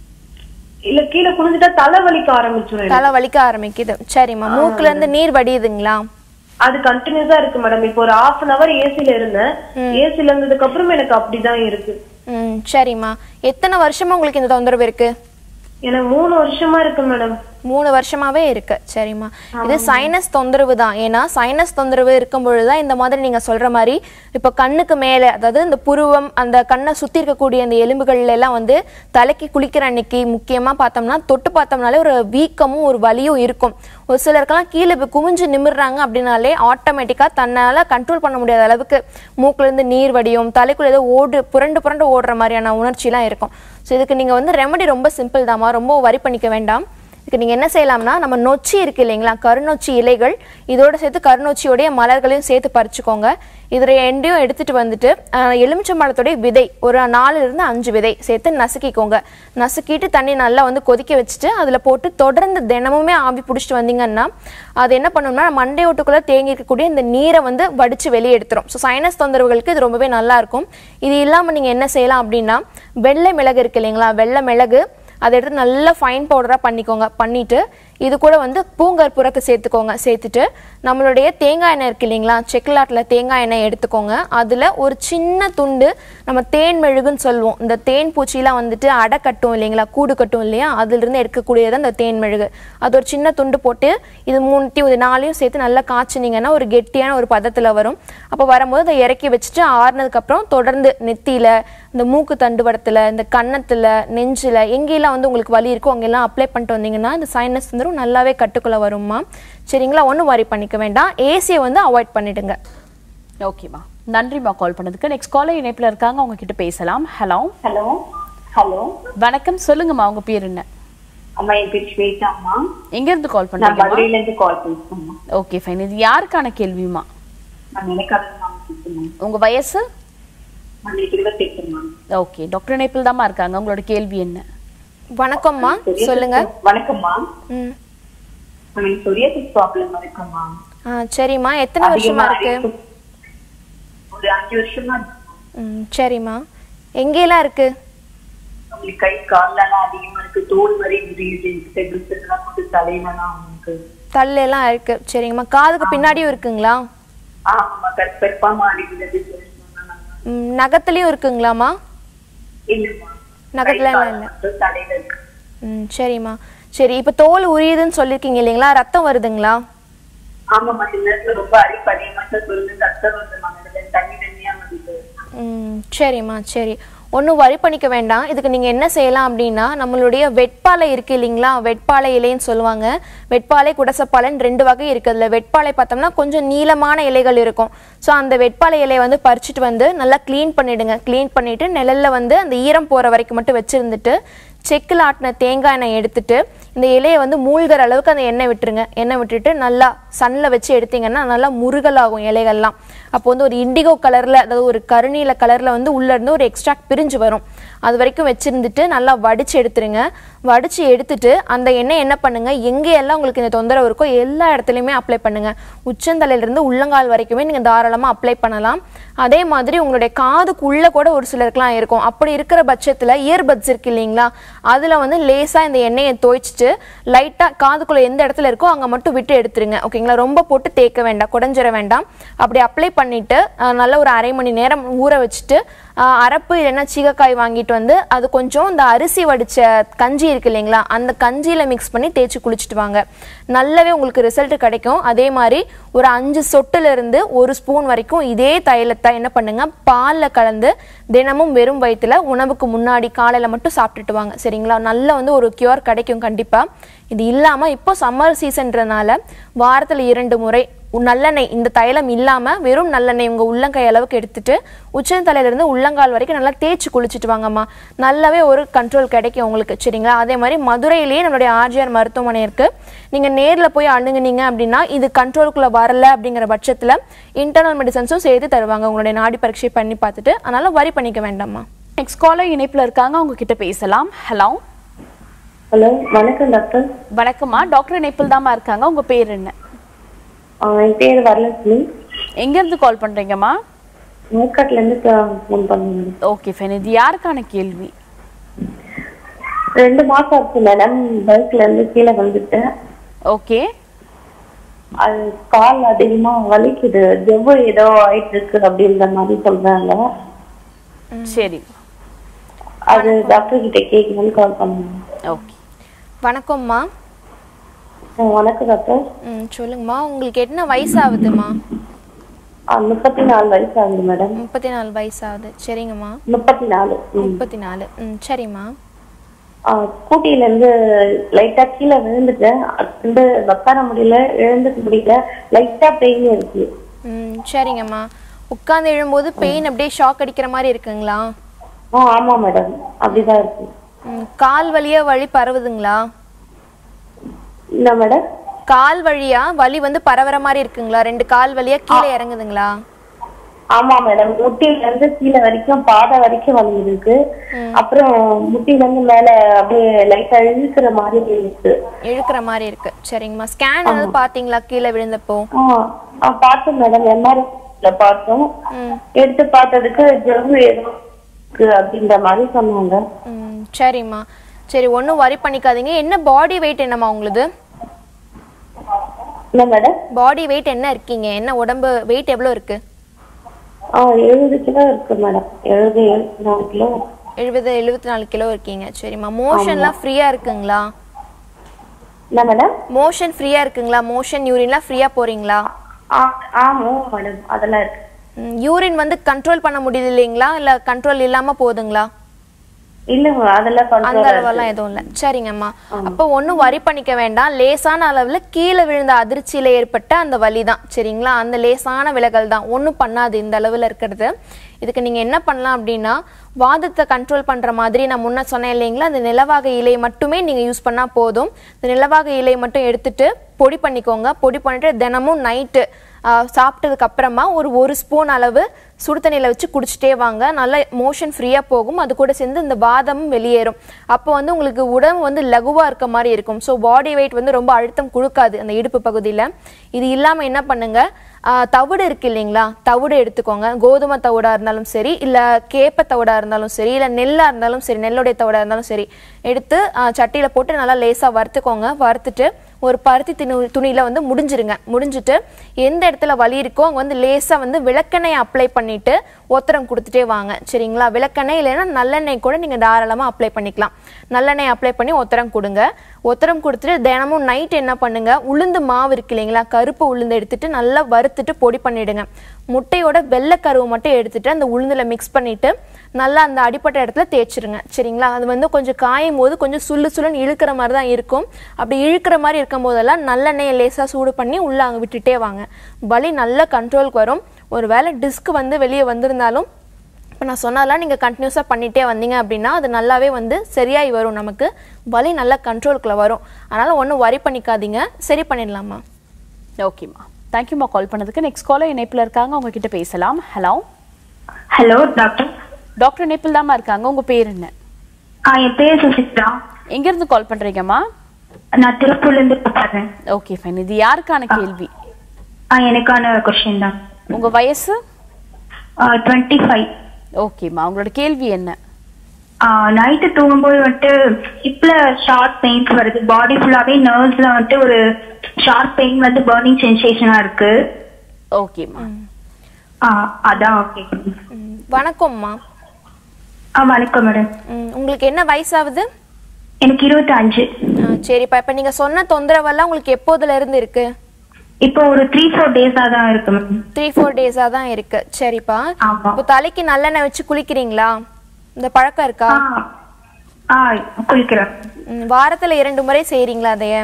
இல்ல கீழே குனிஞ்சிட்டா தலை வலிக்க ஆரம்பிச்சிடும் எனக்கு. தலை வலிக்க ஆரம்பிக்குது சரிம்மா மூக்குல இருந்து நீர் வடியுதுங்களா அது கண்டினியூஸா இருக்கு மேடம் இப்போ ஒரு ஹாஃப் அன் அவர் ஏசில இருந்தேன் ஏசில இருந்ததுக்கு அப்புறம் எனக்கு அப்படிதான் இருக்கு ம் சரிம்மா எத்தனை வருஷமா உங்களுக்கு இந்த தொந்தரவு இருக்கு எனக்கு மூணு வருஷமா இருக்கு மேடம் மூணு வருஷமாவே இருக்கு சரிம்மா இது சைனஸ் தொந்தரவு தான் ஏன்னா சைனஸ் தொந்தரவு இருக்கும் பொழுதுதான் இந்த மாதிரி நீங்க சொல்ற மாதிரி இப்போ கண்ணுக்கு மேலே அதாவது இந்த புருவம் அந்த கண்ணை சுத்தி இருக்கக்கூடிய அந்த எலும்புகள்ல எல்லாம் வந்து தலைக்கு குளிக்கிற அன்னைக்கு முக்கியமா பார்த்தோம்னா தொட்டு பார்த்தோம்னாலே ஒரு வீக்கமும் ஒரு வலியும் இருக்கும் ஒரு சிலருக்கெல்லாம் கீழே இப்போ குமிஞ்சு நிமிர்றாங்க அப்படின்னாலே ஆட்டோமேட்டிக்கா தன்னால கண்ட்ரோல் பண்ண முடியாத அளவுக்கு மூக்குல இருந்து நீர் வடியும் தலைக்குள்ள ஏதோ ஓடு புரண்டு புரண்டு ஓடுற மாதிரியான உணர்ச்சிலாம் இருக்கும் ஸோ இதுக்கு நீங்க வந்து ரெமடி ரொம்ப சிம்பிள் தாம்மா ரொம்ப வரி பண்ணிக்க வேண்டாம் இதுக்கு நீங்கள் என்ன செய்யலாம்னா நம்ம நொச்சி இருக்கு இல்லைங்களா கருநொச்சி இலைகள் இதோட சேர்த்து கருநொச்சியோடைய மலர்களையும் சேர்த்து பறிச்சுக்கோங்க இதில் ரெண்டையும் எடுத்துட்டு வந்துட்டு ஆஹ், எலுமிச்சம்பழத்தோடைய விதை ஒரு நாலுல இருந்து அஞ்சு விதை சேர்த்து நசுக்கிக்கோங்க நசுக்கிட்டு தண்ணி நல்லா வந்து கொதிக்க வச்சுட்டு அதில் போட்டு தொடர்ந்து தினமுமே ஆவி பிடிச்சிட்டு வந்தீங்கன்னா அது என்ன பண்ணும்னா மண்டை ஓட்டுக்குள்ளே தேங்கி இருக்கக்கூடிய இந்த நீரை வந்து வடித்து வெளியே எடுத்துரும் ஸோ சைனஸ் தொந்தரவுகளுக்கு இது ரொம்பவே நல்லா இருக்கும் இது இல்லாமல் நீங்கள் என்ன செய்யலாம் அப்படின்னா வெள்ளை மிளகு இருக்கு இல்லைங்களா வெள்ளை மிளகு அதை எடுத்து நல்லா ஃபைன் பவுடராக பண்ணிக்கோங்க பண்ணிட்டு இது கூட வந்து பூங்கற்பூரத்தை சேர்த்துக்கோங்க சேர்த்துட்டு நம்மளுடைய தேங்காய் எண்ணெய் இருக்கு இல்லைங்களா செக்கலாட்டில் தேங்காய் எண்ணெய் எடுத்துக்கோங்க அதில் ஒரு சின்ன துண்டு நம்ம தேன் மெழுகுன்னு சொல்லுவோம் இந்த தேன் பூச்சிலாம் வந்துட்டு அடை கட்டும் இல்லைங்களா கூடு கட்டும் இல்லையா அதிலிருந்து எடுக்கக்கூடியது அந்த தேன் மெழுகு அது ஒரு சின்ன துண்டு போட்டு இது மூணுத்தையும் இது நாளையும் சேர்த்து நல்லா காய்ச்சினீங்கன்னா ஒரு கெட்டியான ஒரு பதத்தில் வரும் அப்போ வரும்போது அதை இறக்கி வச்சுட்டு ஆறுனதுக்கப்புறம் தொடர்ந்து நெத்தியில் இந்த மூக்கு தண்டுவடத்தில் இந்த கன்னத்தில் நெஞ்சில் எங்கெல்லாம் வந்து உங்களுக்கு வலி இருக்கோ அங்கெல்லாம் அப்ளை பண்ணிட்டு வந்தீங்கன்னா இந்த சைனஸ் வந்துடும் நல்லாவே கட்டுக்குள்ளே வரும்மா சரிங்களா ஒன்றும் worry பண்ணிக்க வேண்டாம் ஏசியை வந்து அவாய்ட் பண்ணிடுங்க ஓகேம்மா நன்றிம்மா கால் பண்ணதுக்கு நெக்ஸ்ட் காலர் இணைப்புல இருக்காங்க அவங்க கிட்ட பேசலாம் ஹலோ ஹலோ ஹலோ வணக்கம் சொல்லுங்கம்மா உங்க பேர் என்ன அம்மா என் பேர் ஸ்வேதா அம்மா எங்க இருந்து கால் நான் பண்றீங்கம்மா மதுரையில இருந்து கால் பேசுறேம்மா ஓகே ஃபைன் இது யாருக்கான கேள்விமா நான் எனக்காக தான் பேசுறேன் உங்க வயசு உங்களுக்கு இருபத்தெட்டுமா ஓகே டாக்டர் இணைப்பில் தாம்மா இருக்காங்க உங்களோட கேள்வி என்ன வணக்கம்மா சொல்லுங்க வணக்கம்மா ம் எனக்கு சொரியாசிஸ் ப்ராப்ளம் இருக்குமா ஆ சரிம்மா எத்தனை வருஷமா இருக்கு ஒரு அஞ்சு வருஷமா இருக்கு. ம் சரிம்மா எங்கெல்லாம் இருக்கு உங்களுக்கு கை கால்லாம் அதிகமா இருக்கு தோல் வரை உரியுது செகுல்ஸ் எல்லாம் போட்டு தலையிலலாம் உங்களுக்கு தள்ளெல்லாம் இருக்கு சரிங்கம்மா காதுக்கு பின்னாடியும் இருக்குங்களா ஆமா கற்பற்பா மாறிடுது சொன்னாங்க ம், நகத்துலயும் இருக்குங்களாம்மா இல்லம்மா நகத்துல கை, கால் இல்ல. மட்டும் தலையில இருக்கு ம் சரிம்மா சரி இப்போ தோல் உரியுதுன்னு சொல்லியிருக்கீங்க இல்லைங்களா ரத்தம் வருதுங்களா ஆமாம்மா சில நேரத்துல ரொம்ப அரிப்பு அதிகமா தான் சொல்லுது கஷ்டம் வந்து மனதுல தண்ணி தண்ணியா வருது ம் சரிம்மா சரி ஒன்றும் வரி பண்ணிக்க வேண்டாம் இதுக்கு நீங்கள் என்ன செய்யலாம் அப்படின்னா நம்மளுடைய வெட்பாலை இருக்கு இல்லைங்களா வெட்பாலை இலைன்னு சொல்லுவாங்க வெட்பாலை குடசப்பாலைன்னு ரெண்டு வகை இருக்குது அதில் வெட்பாலை பார்த்தோம்னா கொஞ்சம் நீளமான இலைகள் இருக்கும் ஸோ அந்த வெட்பாலை இலையை வந்து பறிச்சுட்டு வந்து நல்லா க்ளீன் பண்ணிடுங்க க்ளீன் பண்ணிவிட்டு நிழல்ல வந்து அந்த ஈரம் போகிற வரைக்கும் மட்டும் வச்சுருந்துட்டு செக்கில் ஆட்டின தேங்காய் எண்ணெய் எடுத்துட்டு இந்த இலையை வந்து மூழ்கிற அளவுக்கு அந்த எண்ணெய் விட்டுருங்க எண்ணெய் விட்டுட்டு நல்லா சன்னில் வச்சு எடுத்தீங்கன்னா நல்லா முருகலாகும் இலைகள்லாம் அப்போ வந்து ஒரு இண்டிகோ கலரில் அதாவது ஒரு கருநீல கலரில் வந்து உள்ளே இருந்து ஒரு எக்ஸ்ட்ராக்ட் பிரிஞ்சு வரும் அது வரைக்கும் வச்சிருந்துட்டு நல்லா வடிச்சு எடுத்துருங்க வடிச்சு எடுத்துட்டு அந்த எண்ணெய் என்ன பண்ணுங்க எங்கெல்லாம் உங்களுக்கு இந்த தொந்தரவு இருக்கோ எல்லா இடத்துலையுமே அப்ளை பண்ணுங்க உச்சந்தலையிலிருந்து உள்ளங்கால் வரைக்குமே நீங்கள் தாராளமாக அப்ளை பண்ணலாம் அதே மாதிரி உங்களுடைய காதுக்குள்ளே கூட ஒரு சிலருக்குலாம் இருக்கும் அப்படி இருக்கிற பட்சத்தில் இயர்பட்ஸ் இருக்கு இல்லைங்களா அதில் வந்து லேசாக இந்த எண்ணெயை தோய்ச்சிட்டு லைட்டாக காதுக்குள்ளே எந்த இடத்துல இருக்கோ அங்கே மட்டும் விட்டு எடுத்துருங்க ஓகேங்களா ரொம்ப போட்டு தேய்க்க வேண்டாம் குடஞ்சிட வேண்டாம் அப்படி அப்ளை பண்ணிட்டு அஹ், நல்லா ஒரு அரை மணி நேரம் ஊற வச்சுட்டு அஹ், அரப்பு இல்லைன்னா சீகக்காய் வாங்கிட்டு வந்து அது கொஞ்சம் இந்த அரிசி வடிச்ச கஞ்சி இருக்கு இல்லைங்களா அந்த கஞ்சியில் மிக்ஸ் பண்ணி தேய்ச்சி குளிச்சுட்டு வாங்க நல்லாவே உங்களுக்கு ரிசல்ட் கிடைக்கும் அதே மாதிரி ஒரு அஞ்சு சொட்டுல இருந்து ஒரு ஸ்பூன் வரைக்கும் இதே தைலத்தை என்ன பண்ணுங்க பாலில் கலந்து தினமும் வெறும் வயிற்றுல உணவுக்கு முன்னாடி காலையில் மட்டும் சாப்பிட்டுட்டு வாங்க சரிங்களா நல்ல வந்து ஒரு கியூர் கிடைக்கும் கண்டிப்பாக இது இல்லாமல் இப்போ சம்மர் சீசன்றனால வாரத்தில் இரண்டு முறை உ- நல்லெண்ணெய் இந்த தைலம் இல்லாமல் வெறும் நல்லெண்ணெய் உங்கள் உள்ளங்கை அளவுக்கு எடுத்துட்டு உச்சந்தலையிலேருந்து உள்ளங்கால் வரைக்கும் நல்லா தேய்ச்சி குளிச்சுட்டு வாங்கம்மா நல்லாவே ஒரு கண்ட்ரோல் கிடைக்கும் உங்களுக்கு சரிங்களா அதே மாதிரி மதுரையிலேயே நம்மளுடைய ஆர்ஜிஆர் மருத்துவமனை இருக்குது நீங்கள் நேரில் போய் அணுகுனீங்க அப்படின்னா இது கண்ட்ரோலுக்குள்ளே வரல அப்படிங்கிற பட்சத்தில் இன்டர்னல் மெடிசன்ஸும் சேர்த்து தருவாங்க உங்களுடைய நாடி பரீட்சை பண்ணி பார்த்துட்டு அதனால வரி பண்ணிக்க வேண்டாம்மா நெக்ஸ்ட் காலர் இணைப்புல இருக்காங்க அவங்க கிட்ட பேசலாம் ஹலோ ஹலோ வணக்கம் டாக்டர் வணக்கம்மா டாக்டர் இணைப்பில் தாம்மா இருக்காங்க உங்க பேர் என்ன ஆ, என் பேர் வரலட்சுமி எங்க இருந்து கால் பண்றீங்கம்மா மேற்காட்டுல இருந்து ஃபோன் பண்ணுங்க ஓகே ஃபைன் இது யாருக்கான கேள்வி ரெண்டு மாசம் ஆச்சு மேடம் பைக்ல இருந்து கீழே வந்துட்டேன் ஓகே அது கால் அதிகமா வலிக்குது ஜவ்வு ஏதோ ஆயிட்டு இருக்கு அப்படின்ற மாதிரி சொல்றாங்க சரி அது டாக்டர் கிட்ட கேட்கணும்னு கால் பண்ணுங்க ஓகே வணக்கம்மா ஆ, வணக்கம் டாக்டர் ம் சொல்லுங்கம்மா உங்களுக்கு என்ன வயசு ஆகுதுமா ஆ, முப்பத்தி நாலு வயசு ஆகுது மேடம் முப்பத்தி நாலு வயசு ஆகுது சரிங்கம்மா முப்பத்தி நாலு ம். முப்பத்தி நாலு ம் சரிம்மா ஆ, ஸ்கூட்டில இருந்து லைட்டா கீழே விழுந்துட்டேன் அது வந்து உட்கார முடியல எழுந்துக்க முடியல லைட்டா பெயின் இருக்கு ம் சரிங்கம்மா உட்காந்து எழும்போது பெயின் அப்படியே ஷாக் அடிக்கிற மாதிரி இருக்குங்களா ஆ ஆமா மேடம் அப்படிதான் இருக்கு ம் கால் வழியா வலி பரவுதுங்களா என்ன மேடம் கால் வழியா வலி வந்து பரவுற மாதிரி இருக்குங்களா ரெண்டு கால் வழியா கீழே இறங்குதுங்களா ஆமா மேடம் முட்டில இருந்து கீழே வரைக்கும் பாதை வரைக்கும் வலி இருக்கு அப்புறம் முட்டில இருந்து மேல அப்படியே லைட்டா இழுக்கிற மாதிரி இருக்கு இழுக்கிற மாதிரி இருக்கு சரிங்கம்மா ஸ்கேன் ஏதாவது பாத்தீங்களா கீழே விழுந்தப்போ ஆ, ஆ, பார்த்தோம் மேடம் எம்ஆர்ஐல பார்த்தோம் ம் எடுத்து பார்த்ததுக்கு ஜவ்வு ஏதோ இருக்கு அப்படின்ற மாதிரி சொன்னாங்க ம் சரிம்மா சரி ஒன்றும் வரி பண்ணிக்காதீங்க என்ன பாடி வெயிட் என்னம்மா உங்களுது என்ன மேடம் பாடி வெயிட் என்ன இருக்கீங்க என்ன உடம்பு வெயிட் எவ்வளோ இருக்கு ஆ எழுபது கிலோ இருக்கு மேடம் எழுபது எழுபத்தி நாலு கிலோ எழுபது எழுபத்தி நாலு கிலோ இருக்கீங்க சரிம்மா மோஷன்லாம் ஃப்ரீயா இருக்குங்களா என்ன மேடம் மோஷன் ஃப்ரீயா இருக்குங்களா மோஷன் யூரின்லாம் ஃப்ரீயா போறீங்களா ஆ ஆமா மேடம் அதெல்லாம் இருக்கு யூரின் வந்து கண்ட்ரோல் பண்ண முடியல இல்லைங்களா இல்ல கண்ட்ரோல் இல்லாம போகுதுங்களா இல்லங்க அதெல்லாம் அந்த control ஆ அளவெல்லாம் எதுவும் இல்லை சரிங்கம்மா அப்போ ஒன்றும் வரி பண்ணிக்க வேண்டாம் லேசான அளவில் கீழே விழுந்த அதிர்ச்சியில் ஏற்பட்ட அந்த வலி தான் சரிங்களா அந்த லேசான விலகல் தான் ஒன்றும் பண்ணாது இந்த அளவில் இருக்கிறது இதுக்கு நீங்கள் என்ன பண்ணலாம் அப்படின்னா வாதத்தை கண்ட்ரோல் பண்ணுற மாதிரி நான் முன்ன சொன்னேன் இல்லைங்களா அந்த நிலவாக இலை மட்டுமே நீங்கள் யூஸ் பண்ணால் போதும் இந்த நிலவாக இலை மட்டும் எடுத்துட்டு பொடி பண்ணிக்கோங்க பொடி பண்ணிட்டு தினமும் நைட்டு சாப்பிட்டதுக்கு அப்புறமா ஒரு ஒரு ஸ்பூன் அளவு சுடு தண்ணியில் வச்சு குடிச்சிட்டே வாங்க நல்லா மோஷன் ஃப்ரீயாக போகும் அது கூட சேர்ந்து இந்த வாதமும் வெளியேறும் அப்போ வந்து உங்களுக்கு உடம்பு வந்து லகுவாக இருக்க மாதிரி இருக்கும் ஸோ பாடி வெயிட் வந்து ரொம்ப அழுத்தம் கொடுக்காது அந்த இடுப்பு பகுதியில் இது இல்லாமல் என்ன பண்ணுங்க ஆஹ் தவிடு இருக்கு இல்லைங்களா தவிடு எடுத்துக்கோங்க கோதுமை தவிடா இருந்தாலும் சரி இல்லை கேப்ப தவிடா இருந்தாலும் சரி இல்லை நெல்லா இருந்தாலும் சரி நெல்லுடைய தவிடா இருந்தாலும் சரி எடுத்து ஆஹ் சட்டியில போட்டு நல்லா லேசாக வறுத்துக்கோங்க வறுத்துட்டு ஒரு பருத்தி துணி துணியில வந்து முடிஞ்சிருங்க முடிஞ்சிட்டு எந்த இடத்துல வலி இருக்கோ அங்கே வந்து லேசாக வந்து விளக்கெண்ணெய் அப்ளை பண்ணிட்டு ஒத்தரம் கொடுத்துட்டே வாங்க சரிங்களா விளக்கெண்ணெய் இல்லைன்னா நல்லெண்ணெய் கூட நீங்கள் தாராளமாக அப்ளை பண்ணிக்கலாம் நல்லெண்ணெய் அப்ளை பண்ணி ஒத்தரம் கொடுங்க ஒத்தரம் கொடுத்துட்டு தினமும் நைட் என்ன பண்ணுங்க உளுந்து மாவு இருக்கு இல்லைங்களா கருப்பு உளுந்து எடுத்துட்டு நல்லா வறுத்துட்டு பொடி பண்ணிடுங்க முட்டையோட வெள்ளை கருவை மட்டும் எடுத்துட்டு அந்த உளுந்துல மிக்ஸ் பண்ணிட்டு நல்லா அந்த அடிப்பட்ட இடத்துல தேய்ச்சிருங்க சரிங்களா அது வந்து கொஞ்சம் காயும் போது கொஞ்சம் சுள்ளு சுள்ளுன்னு இழுக்கிற மாதிரி தான் இருக்கும் அப்படி இழுக்கிற மாதிரி இருக்கும் போதெல்லாம் நல்லெண்ணெயை லேசாக சூடு பண்ணி உள்ள அங்கே விட்டுட்டே வாங்க வலி நல்ல கண்ட்ரோலுக்கு வரும் ஒரு வேளை டிஸ்க் வந்து வெளியே வந்திருந்தாலும் இப்போ நான் சொன்னதெல்லாம் நீங்கள் கண்டினியூஸாக பண்ணிகிட்டே வந்தீங்க அப்படின்னா அது நல்லாவே வந்து சரியாகி வரும் நமக்கு வலி நல்லா கண்ட்ரோலுக்குள்ள வரும் அதனால் ஒன்றும் வரி பண்ணிக்காதீங்க சரி பண்ணிடலாமா ஓகேம்மா தேங்க்யூம்மா கால் பண்ணதுக்கு நெக்ஸ்ட் காலர் இணைப்பில் இருக்காங்க உங்ககிட்ட பேசலாம் ஹலோ ஹலோ டாக்டர் டாக்டர் இணைப்பில் தாம்மா இருக்காங்க உங்க பேர் என்ன ஆ என் பேர் சுசித்ரா எங்கேருந்து கால் பண்றீங்கம்மா நான் திருப்பூர்ல இருந்து பேசுறேன் ஓகே ஃபைன் இது யாருக்கான கேள்வி ஆ எனக்கான கொஸ்டின் தான் உங்க வயசு டுவெண்ட்டி ஃபைவ் ஓகேம்மா உங்களோட கேள்வி என்ன நைட்டு தூங்கும்போது வந்துட்டு ஹிப்ல ஷார்ட் பெயின்ஸ் வருது பாடி ஃபுல்லாவே நர்வ்ஸ்ல வந்துட்டு ஒரு ஷார்ட் பெயின் வந்து பர்னிங் சென்சேஷனா இருக்கு ஓகேம்மா ஆ, அதான் ஓகே ம், வணக்கம்மா ஆ வணக்கம் மேடம் ம், உங்களுக்கு என்ன வயசாகுது எனக்கு இருபத்தி அஞ்சு ஆ, சரிப்பா இப்போ நீங்கள் சொன்ன தொந்தரவெல்லாம் உங்களுக்கு எப்போதுல இருந்து இருக்கு இப்போ ஒரு த்ரீ ஃபோர் டேஸா தான் இருக்கு மேம் த்ரீ ஃபோர் டேஸாக தான் இருக்கு சரிப்பா ஆமா. இப்போ தலைக்கு நல்லெண்ணெய் வச்சு குளிக்கிறீங்களா இந்த பழக்கம் இருக்கா ஆ ஆ குளிக்கிறேன் ம், வாரத்துல இரண்டு முறை செய்றீங்களா அதைய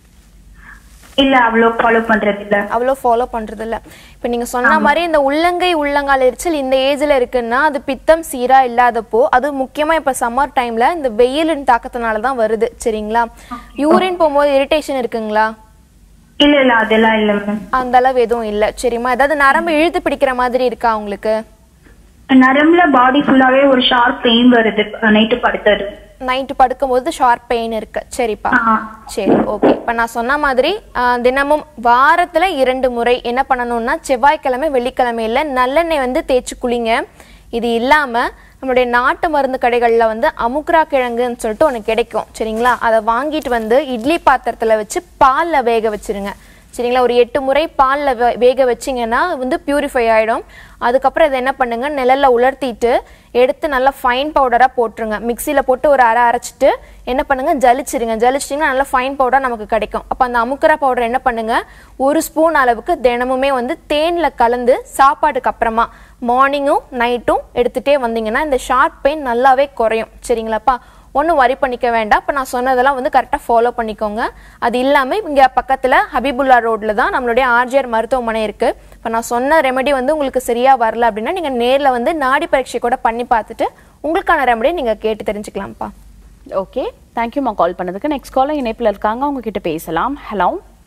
இல்ல அவ்வளோ ஃபாலோ பண்றது இல்ல அவ்வளோ ஃபாலோ பண்றது இல்ல இப்போ நீங்க சொன்ன மாதிரி இந்த உள்ளங்கை உள்ளங்கால் எரிச்சல் இந்த ஏஜ்ல இருக்குன்னா அது பித்தம் சீரா இல்லாதப்போ அது முக்கியமா இப்ப சம்மர் டைம்ல இந்த வெயிலின் தாக்கத்தினால தான் வருது சரிங்களா யூரின் போகும்போது இரிட்டேஷன் இருக்குங்களா இல்ல இல்ல அதெல்லாம் இல்ல மேம் அந்த அளவு எதுவும் இல்ல சரிம்மா ஏதாவது நரம்பு இழுத்து பிடிக்கிற மாதிரி இருக்கா உங்களுக்கு நரம்புல பாடி ஃபுல்லாவே ஒரு ஷார்ப் பெயின் வருது நைட்டு படுத்தது நைட்டு படுக்கும்போது ஷார்ப் பெயின் இருக்கு சரிப்பா ஆ. சரி ஓகே இப்போ நான் சொன்ன மாதிரி ஆ, தினமும் வாரத்துல இரண்டு முறை என்ன பண்ணணும்னா செவ்வாய்க்கிழமை வெள்ளிக்கிழமையில நல்லெண்ணெய் வந்து தேய்ச்சி குளிங்க இது இல்லாம நம்மளுடைய நாட்டு மருந்து கடைகள்ல வந்து அமுக்ரா கிழங்குன்னு சொல்லிட்டு ஒன்று கிடைக்கும் சரிங்களா அதை வாங்கிட்டு வந்து இட்லி பாத்திரத்துல வச்சு பால்ல வேக வச்சிருங்க சரிங்களா ஒரு எட்டு முறை பாலில் வேக வச்சிங்கன்னா வந்து பியூரிஃபை ஆகிடும் அதுக்கப்புறம் இதை என்ன பண்ணுங்க நிழல்ல உலர்த்திட்டு எடுத்து நல்லா ஃபைன் பவுடராக போட்டுருங்க மிக்சியில் போட்டு ஒரு அரை அரைச்சிட்டு என்ன பண்ணுங்க ஜலிச்சிருங்க ஜலிச்சிட்டிங்கன்னா நல்லா ஃபைன் பவுடர் நமக்கு கிடைக்கும் அப்போ அந்த அமுக்கரா பவுடர் என்ன பண்ணுங்க ஒரு ஸ்பூன் அளவுக்கு தினமுமே வந்து தேனில் கலந்து சாப்பாட்டுக்கு அப்புறமா மார்னிங்கும் நைட்டும் எடுத்துகிட்டே வந்தீங்கன்னா இந்த ஷார்ட் பெயின் நல்லாவே குறையும் சரிங்களாப்பா ஒன்றும் வரி பண்ணிக்க வேண்டாம் இப்போ நான் சொன்னதெல்லாம் வந்து கரெக்டாக ஃபாலோ பண்ணிக்கோங்க அது இல்லாமல் இங்கே பக்கத்தில் ஹபீபுல்லா ரோட்டில் தான் நம்மளுடைய ஆர்ஜிஆர் மருத்துவமனை இருக்குது இப்போ நான் சொன்ன ரெமெடி வந்து உங்களுக்கு சரியாக வரல அப்படின்னா நீங்கள் நேரில் வந்து நாடி பரீட்சை கூட பண்ணி பார்த்துட்டு உங்களுக்கான ரெமெடி நீங்கள் கேட்டு தெரிஞ்சுக்கலாம்ப்பா ஓகே தேங்க்யூம்மா கால் பண்ணதுக்கு நெக்ஸ்ட் காலர் இணைப்பில் இருக்காங்க அவங்க கிட்ட பேசலாம் ஹலோ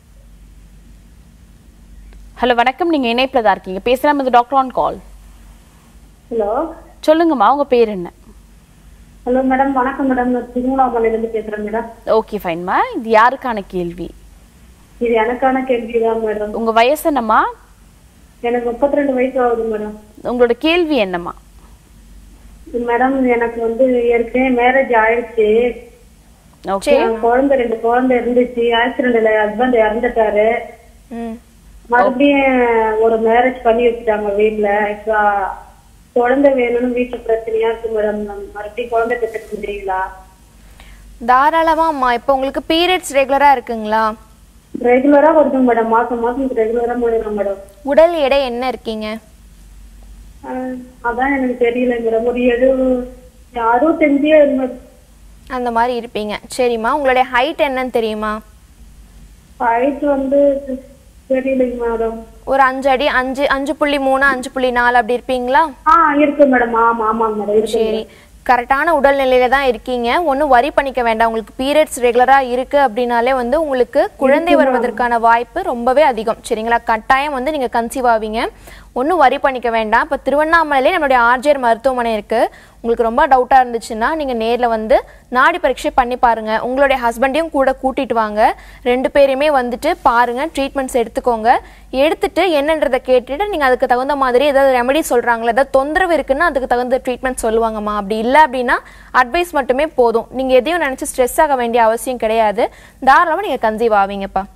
ஹலோ வணக்கம் நீங்க இணைப்பில் தான் இருக்கீங்க பேசலாம் இது டாக்டர் ஆன் கால் ஹலோ சொல்லுங்கம்மா உங்க பேர் என்ன ஹலோ மேடம் வணக்கம் மேடம் நான் திருவண்ணாமலையில இருந்து பேசுறேன் மேடம் ஓகே ஃபைன்மா இது யாருக்கான கேள்வி இது எனக்கான கேள்விதான் மேடம் உங்க வயசு என்னம்மா எனக்கு முப்பத்தி ரெண்டு வயசு ஆகுது மேடம் உங்களோட கேள்வி என்னம்மா மேடம் எனக்கு வந்து ஏற்கனவே மேரேஜ் ஆயிடுச்சு ஓகே குழந்தை ரெண்டு குழந்தை இருந்துச்சு ஆக்சிடென்ட்ல ஹஸ்பண்ட் இறந்துட்டாரு ம் மறுபடியும் ஒரு மேரேஜ் பண்ணி வச்சுட்டாங்க வீட்ல இப்ப குழந்தை வேணும்னு வீட்டுல பிரச்சனையா இருக்கு மேடம் மறுபடியும் குழந்தை பெற்றுக்க முடியுங்களா தாராளமா அம்மா இப்போ உங்களுக்கு பீரியட்ஸ் ரெகுலரா இருக்குங்களா ரெகுலரா வருதுங்க மேடம் மாசம் மாசம் ரெகுலரா முடியும் மேடம் உடல் எடை என்ன இருக்கீங்க ஆஹ் அதான் எனக்கு தெரியல மேடம் ஒரு எழு அறுபத்தஞ்சு அந்த மாதிரி இருப்பீங்க சரிம்மா உங்களுடைய ஹைட் என்னன்னு தெரியுமா ஹைட் வந்து தெரியலைங்க மேடம் ஒரு அஞ்சு அடி அஞ்சு அஞ்சு புள்ளி மூணு அஞ்சு புள்ளி நாலு அப்படி இருப்பீங்களா ஆ இருக்கு மேடம் ஆமா ஆமாங்க மேடம் இருக்கு சரி கரெக்டான உடல்நிலையில தான் இருக்கீங்க ஒன்றும் வரி பண்ணிக்க வேண்டாம் உங்களுக்கு பீரியட்ஸ் ரெகுலரா இருக்கு அப்படின்னாலே வந்து உங்களுக்கு குழந்தை வருவதற்கான வாய்ப்பு ரொம்பவே அதிகம் சரிங்களா கட்டாயம் வந்து நீங்க கன்சீவ் ஆவீங்க ஒன்றும் வரி பண்ணிக்க வேண்டாம் இப்போ திருவண்ணாமலையிலே நம்மளுடைய ஆர்ஜிஆர் மருத்துவமனை இருக்கு உங்களுக்கு ரொம்ப டவுட்டா இருந்துச்சுன்னா நீங்க நேர்ல வந்து நாடி பரீட்சை பண்ணி பாருங்க உங்களுடைய ஹஸ்பண்டையும் கூட கூட்டிட்டு வாங்க ரெண்டு பேருமே வந்துட்டு பாருங்க ட்ரீட்மெண்ட்ஸ் எடுத்துக்கோங்க எடுத்துட்டு என்னன்றதை கேட்டுட்டு நீங்க அதுக்கு தகுந்த மாதிரி ஏதாவது ரெமெடி சொல்றாங்களா ஏதாவது தொந்தரவு இருக்குன்னா அதுக்கு தகுந்த ட்ரீட்மெண்ட் சொல்லுவாங்கம்மா அப்படி இல்லை அப்படின்னா அட்வைஸ் மட்டுமே போதும் நீங்க எதையும் நினைச்சு ஸ்ட்ரெஸ் ஆக வேண்டிய அவசியம் கிடையாது தாராளமா நீங்க கன்சீவ் ஆவீங்கப்பா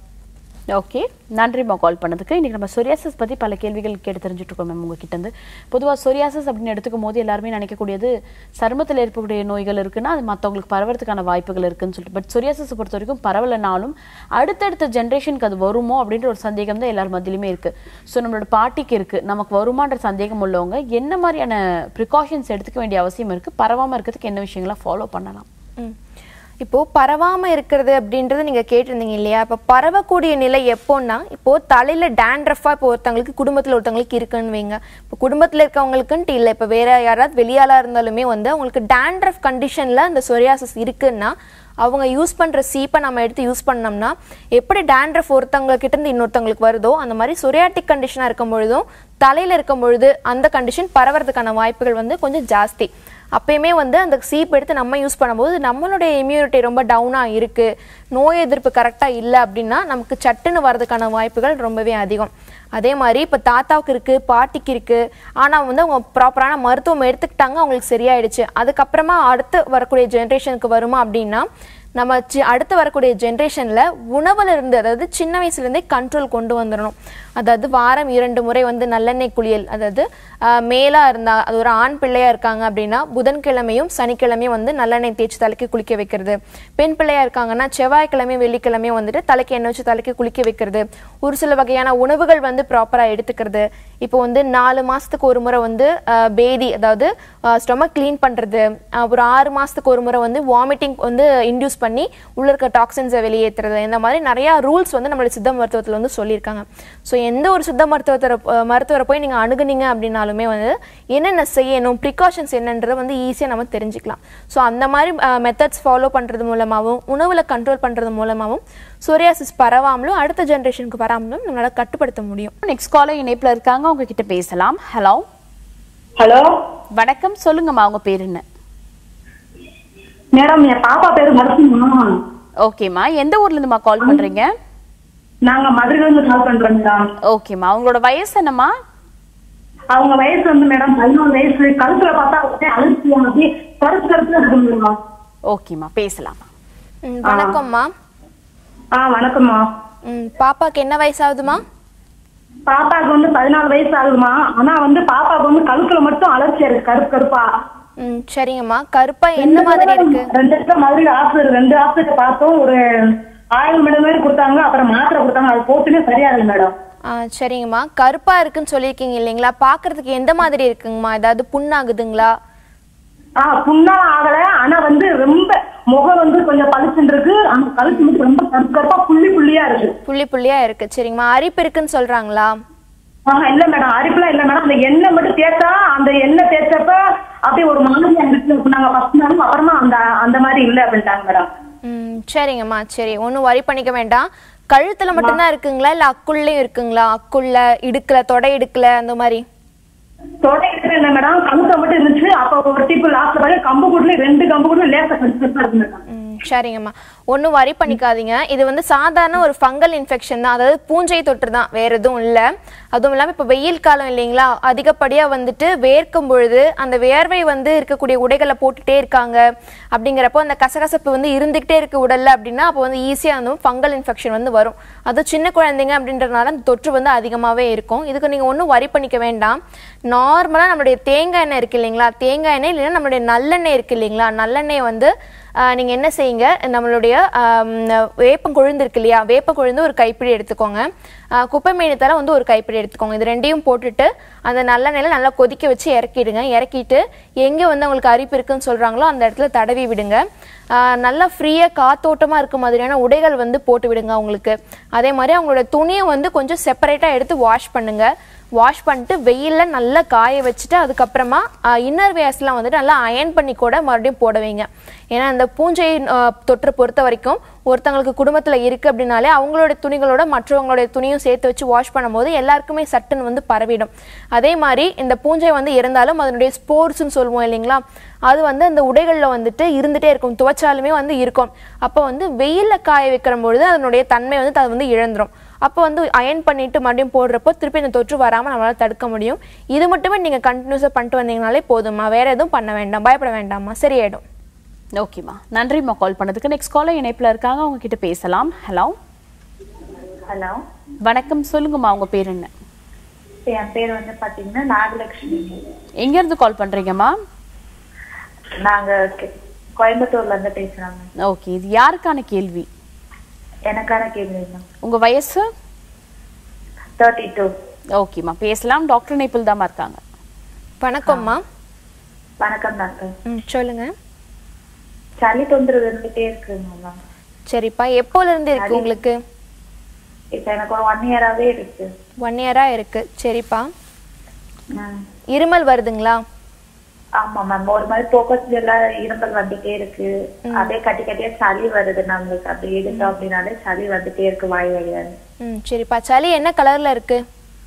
ஓகே நன்றிம்மா கால் பண்ணதுக்கு இன்னைக்கு நம்ம சொரியாசிஸ் பத்தி பல கேள்விகள் கேட்டு தெரிஞ்சுட்டு இருக்கோம் மேம் உங்ககிட்ட இருந்து பொதுவா சொரியாசிஸ் அப்படின்னு எடுத்துக்கும் போது எல்லாருமே நினைக்கக்கூடியது சருமத்தில் ஏற்படக்கூடிய நோய்கள் இருக்குன்னா அது மற்றவங்களுக்கு பரவறதுக்கான வாய்ப்புகள் இருக்குன்னு சொல்லிட்டு பட் சொரியாசிஸ் பொறுத்த வரைக்கும் பரவலைனாலும் அடுத்தடுத்த ஜென்ரேஷனுக்கு அது வருமோ அப்படின்ற ஒரு சந்தேகம் தான் எல்லார் மத்தியிலுமே இருக்கு ஸோ நம்மளோட பாட்டிக்கு இருக்கு நமக்கு வருமான்ற சந்தேகம் உள்ளவங்க என்ன மாதிரியான ப்ரிகாஷன்ஸ் எடுத்துக்க வேண்டிய அவசியம் இருக்கு பரவாம இருக்கிறதுக்கு என்ன விஷயங்களை ஃபாலோ பண்ணலாம் ம். இப்போ பரவாம இருக்கிறது அப்படின்றது நீங்க கேட்டிருந்தீங்க இல்லையா இப்போ பரவக்கூடிய நிலை எப்போன்னா இப்போ தலையில டேண்ட்ரஃபா இப்போ ஒருத்தவங்களுக்கு குடும்பத்துல ஒருத்தவங்களுக்கு இருக்குன்னு வைங்க இப்போ குடும்பத்துல இருக்கவங்களுக்குன்ட்டு இல்லை இப்போ வேற யாராவது வெளியாளா இருந்தாலுமே வந்து அவங்களுக்கு டேண்ட்ரஃப் கண்டிஷன்ல அந்த சொரியாசிஸ் இருக்குன்னா அவங்க யூஸ் பண்ற சீப்பை நம்ம எடுத்து யூஸ் பண்ணோம்னா எப்படி டேண்ட்ரஃப் ஒருத்தவங்க கிட்ட இருந்து இன்னொருத்தவங்களுக்கு வருதோ அந்த மாதிரி சொரியாட்டிக் கண்டிஷனா இருக்கும் பொழுதும் தலையில இருக்கும் பொழுது அந்த கண்டிஷன் பரவறதுக்கான வாய்ப்புகள் வந்து கொஞ்சம் ஜாஸ்தி அப்பயுமே வந்து அந்த சீப் எடுத்து நம்ம யூஸ் பண்ணும்போது நம்மளுடைய இம்யூனிட்டி ரொம்ப டவுனாக இருக்குது நோய் எதிர்ப்பு கரெக்டாக இல்லை அப்படின்னா நமக்கு சட்டுன்னு வர்றதுக்கான வாய்ப்புகள் ரொம்பவே அதிகம் அதே மாதிரி இப்போ தாத்தாவுக்கு இருக்குது பாட்டிக்கு இருக்குது ஆனால் வந்து அவங்க ப்ராப்பரான மருத்துவம் எடுத்துக்கிட்டாங்க அவங்களுக்கு சரியாயிடுச்சு அதுக்கப்புறமா அடுத்து வரக்கூடிய ஜென்ரேஷனுக்கு வருமா அப்படின்னா நம்ம சி அடுத்து வரக்கூடிய ஜென்ரேஷனில் உணவுல இருந்து அதாவது சின்ன வயசுலேருந்தே கண்ட்ரோல் கொண்டு வந்துடணும் அதாவது வாரம் இரண்டு முறை வந்து நல்லெண்ணெய் குளியல் அதாவது ஆஹ், மேலா இருந்தா அது ஒரு ஆண் பிள்ளையா இருக்காங்க அப்படின்னா புதன்கிழமையும் சனிக்கிழமையும் வந்து நல்லெண்ணெய் தேய்ச்சி தலைக்கு குளிக்க வைக்கிறது பெண் பிள்ளையா இருக்காங்கன்னா செவ்வாய்க்கிழமையும் வெள்ளிக்கிழமையும் வந்துட்டு தலைக்கு எண்ணெய் வச்சு தலைக்கு குளிக்க வைக்கிறது ஒரு சில வகையான உணவுகள் வந்து ப்ராப்பராக எடுத்துக்கிறது இப்போ வந்து நாலு மாசத்துக்கு ஒரு முறை வந்து ஆஹ், பேதி அதாவது ஸ்டொமக் க்ளீன் பண்றது ஆஹ், ஒரு ஆறு மாசத்துக்கு ஒரு முறை வந்து வாமிட்டிங் வந்து இன்டியூஸ் பண்ணி உள்ள இருக்க டாக்ஸின்ஸை வெளியேற்றுறது இந்த மாதிரி நிறைய ரூல்ஸ் வந்து நம்மளுடைய சித்த மருத்துவத்தில் வந்து சொல்லியிருக்காங்க ஸோ எந்த ஒரு சித்த மருத்துவத்தை மருத்துவரை போய் நீங்கள் அணுகுனீங்க அப்படின்னாலுமே வந்து என்னென்ன செய்யணும் ப்ரிகாஷன்ஸ் என்னன்றதை வந்து ஈஸியாக நம்ம தெரிஞ்சுக்கலாம் ஸோ அந்த மாதிரி மெத்தட்ஸ் ஃபாலோ பண்ணுறது மூலமாகவும் உணவில் கண்ட்ரோல் பண்ணுறது மூலமாகவும் சொரியாசிஸ் பரவாமலும் அடுத்த ஜென்ரேஷனுக்கு வராமலும் நம்மளால கட்டுப்படுத்த முடியும் நெக்ஸ்ட் காலர் இணைப்புல இருக்காங்க உங்ககிட்ட பேசலாம் ஹலோ ஹலோ வணக்கம் சொல்லுங்கம்மா உங்க பேர் என்ன மேடம் என் பாப்பா பேரு நரசிம்மா ஓகேம்மா எந்த ஊர்ல இருந்துமா கால் பண்றீங்க நாங்க மதுரையில இருந்து கால் பண்றோம் மேடம் ஓகேம்மா உங்களோட வயசு என்னம்மா அவங்க வயசு வந்து மேடம் பதினோரு வயசு கழுத்துல பார்த்தா அப்படியே அலட்சியம் அப்படியே கருத்து கருத்துல இருக்கு மேடம் ஓகேம்மா பேசலாமா ம், வணக்கம்மா ஆ வணக்கம்மா ம், பாப்பாக்கு என்ன வயசாகுதுமா பாப்பாக்கு வந்து பதினாலு வயசு ஆகுதுமா ஆனா வந்து பாப்பாக்கு வந்து கழுத்துல மட்டும் அலட்சியம் இருக்கு கருப்பு கருப்பா ம் சரிங்கம்மா கருப்பா என்ன மாதிரி இருக்கு ரெண்டு இடத்துல மதுரையில ஆஸ்பத்திரி ரெண்டு ஆஸ்பத்திரி பார்த்தோம் ஒரு ஆயிரம் மேடம் மாதிரி கொடுத்தாங்க அப்புறம் மாத்திரை கொடுத்தாங்க அது போட்டுமே சரியாகல மேடம் ஆ சரிங்கம்மா கருப்பா இருக்குன்னு சொல்லியிருக்கீங்க இல்லைங்களா பார்க்கறதுக்கு எந்த மாதிரி இருக்குங்கம்மா ஏதாவது புண்ணாகுதுங்களா ஆ புண்ணாலாம் ஆகல ஆனா வந்து ரொம்ப முகம் வந்து கொஞ்சம் பளிச்சுன்னு இருக்கு ஆனா கழுத்து மட்டும் ரொம்ப கருப்பு கருப்பா புள்ளி புள்ளியா இருக்கு புள்ளி புள்ளியா இருக்கு சரிங்கம்மா அரிப்பு இருக்குன்னு சொல்றாங்களா ஆஹா இல்ல மேடம் அரிப்புலாம் இல்ல மேடம் அந்த எண்ணெய் மட்டும் தேய்ச்சா அந்த எண்ணெய் தேய்ச்சப்ப அப்படியே ஒரு மாதிரியா இருக்கு நாங்க ஃபர்ஸ்ட் நாளும் அப்புறமா அந்த அந்த மாதிரி இல்ல அப்படின்ட்டாங்க மேடம் ம் சரிங்கம்மா சரி ஒன்றும் வரி பண்ணிக்க வேண்டாம் கழுத்துல மட்டும்தான் இருக்குங்களா இல்ல அக்குள்ளேயும் இருக்குங்களா அக்குள்ள இடுக்கல தொடை இடுக்கல அந்த மாதிரி தொடை இல்ல மேடம் கழுத்தை மட்டும் இருந்துச்சு அப்ப ஒரு டிப்பு லாஸ்ட்ல பாருங்க கம்பு கூட்டுல ரெண்டு கம்பு கூட்டுல லேசா கடிச்சு இருக்கு மேடம் ம் சரிங்கம்மா ஒன்றும் வரி பண்ணிக்காதீங்க இது வந்து சாதாரண ஒரு ஃபங்கல் இன்ஃபெக்ஷன் தான் அதாவது பூஞ்சை தொற்று தான் வேற எதுவும் இல்லை அதுவும் இல்லாமல் இப்போ வெயில் காலம் இல்லைங்களா அதிகப்படியாக வந்துட்டு வேர்க்கும் பொழுது அந்த வேர்வை வந்து இருக்கக்கூடிய உடைகளை போட்டுட்டே இருக்காங்க அப்படிங்கிறப்போ அந்த கசகசப்பு வந்து இருந்துகிட்டே இருக்கு உடல்ல அப்படின்னா அப்போ வந்து ஈஸியாக வந்து ஃபங்கல் இன்ஃபெக்ஷன் வந்து வரும் அது சின்ன குழந்தைங்க அப்படின்றதுனால அந்த தொற்று வந்து அதிகமாகவே இருக்கும் இதுக்கு நீங்கள் ஒன்றும் வரி பண்ணிக்க வேண்டாம் நார்மலாக நம்மளுடைய தேங்காய் எண்ணெய் இருக்கு இல்லைங்களா தேங்காய் எண்ணெய் இல்லைன்னா நம்மளுடைய நல்லெண்ணெய் இருக்கு இல்லைங்களா நல்லெண்ணெய் வந்து ஆஹ், நீங்க என்ன செய்யுங்க நம்மளுடைய ஆம், வேப்பம் கொழுந்து இருக்கு இல்லையா வேப்ப கொழுந்து ஒரு கைப்பிடி எடுத்துக்கோங்க ஆஹ், குப்பை மேனித்தலை வந்து ஒரு கைப்பிடி எடுத்துக்கோங்க இது ரெண்டையும் போட்டுட்டு அந்த நல்லெண்ணெயில நல்லா கொதிக்க வச்சு இறக்கிடுங்க இறக்கிட்டு எங்கே வந்து உங்களுக்கு அரிப்பு இருக்குன்னு சொல்றாங்களோ அந்த இடத்துல தடவி விடுங்க ஆஹ், நல்லா ஃப்ரீயாக காத்தோட்டமாக இருக்க மாதிரியான உடைகள் வந்து போட்டு விடுங்க அவங்களுக்கு அதே மாதிரி அவங்களோட துணியை வந்து கொஞ்சம் செப்பரேட்டாக எடுத்து வாஷ் பண்ணுங்க வாஷ் பண்ணிட்டு வெயிலில் நல்லா காய வச்சுட்டு அதுக்கப்புறமா இன்னர் வேர்ஸ்லாம் வந்துட்டு நல்லா அயன் பண்ணி கூட மறுபடியும் போட வைங்க ஏன்னா அந்த பூஞ்சை ஆஹ், தொற்றை பொறுத்த வரைக்கும் ஒருத்தங்களுக்கு குடும்பத்தில் இருக்குது அப்படின்னாலே அவங்களோட துணிகளோட மற்றவங்களுடைய துணியும் சேர்த்து வச்சு வாஷ் பண்ணும்போது எல்லாருக்குமே சட்டுன்னு வந்து பரவிடும் அதே மாதிரி இந்த பூஞ்சை வந்து இருந்தாலும் அதனுடைய ஸ்போர்ட்ஸ்னு சொல்லுவோம் இல்லைங்களா அது வந்து அந்த உடைகளில் வந்துட்டு இருந்துகிட்டே இருக்கும் துவைச்சாலுமே வந்து இருக்கும் அப்போ வந்து வெயிலில் காய வைக்கிற பொழுது அதனுடைய தன்மை வந்து அது வந்து இழந்துரும் அப்போ வந்து அயன் பண்ணிட்டு மறுபடியும் போடுறப்போ திருப்பி இந்த தொற்று வராமல் நம்மளால் தடுக்க முடியும் இது மட்டுமே நீங்கள் கண்டினியூஸாக பண்ணிட்டு வந்தீங்கனாலே போதும்மா வேற எதுவும் பண்ண வேண்டாம் பயப்பட வேண்டாம்மா சரியாயிடும் ஓகேம்மா நன்றிம்மா கால் பண்ணதுக்கு நெக்ஸ்ட் காலர் இணைப்புல இருக்காங்க அவங்க கிட்ட பேசலாம் ஹலோ ஹலோ வணக்கம் சொல்லுங்கம்மா உங்க பேர் என்ன என் பேர் வந்து பாத்தீங்கன்னா நாகலட்சுமி எங்க இருந்து கால் பண்றீங்கம்மா நாங்க கே- கோயம்புத்தூர்ல இருந்து பேசுறாங்க ஓகே இது யாருக்கான கேள்வி எனக்கான கேள்வி தான் உங்க வயசு தேர்ட்டி டூ ஓகேம்மா பேசலாம் டாக்டர் நேபிள் தாம்மா இருக்காங்க வணக்கம்மா வணக்கம் டாக்டர் ம் சொல்லுங்க சளி தொந்தரவு இருந்துட்டே இருக்குங்க மேம் சரிப்பா எப்போல இருந்து இருக்கு உங்களுக்கு இப்ப எனக்கு ஒரு ஒன் இயராவே இருக்கு ஒன் இயரா இருக்கு சரிப்பா ம். இருமல் வருதுங்களா ஆமா மேம் ஒரு மாதிரி போக்கஸ் எல்லாம் இரும்பல் வந்துட்டே இருக்கு அப்படியே கட்டி கட்டியா சளி வருது நம்மளுக்கு அப்படி எடுத்தோம் அப்படின்னாலே சளி வந்துட்டே இருக்கு வாய் வழியா ம் சரிப்பா சளி என்ன கலர்ல இருக்கு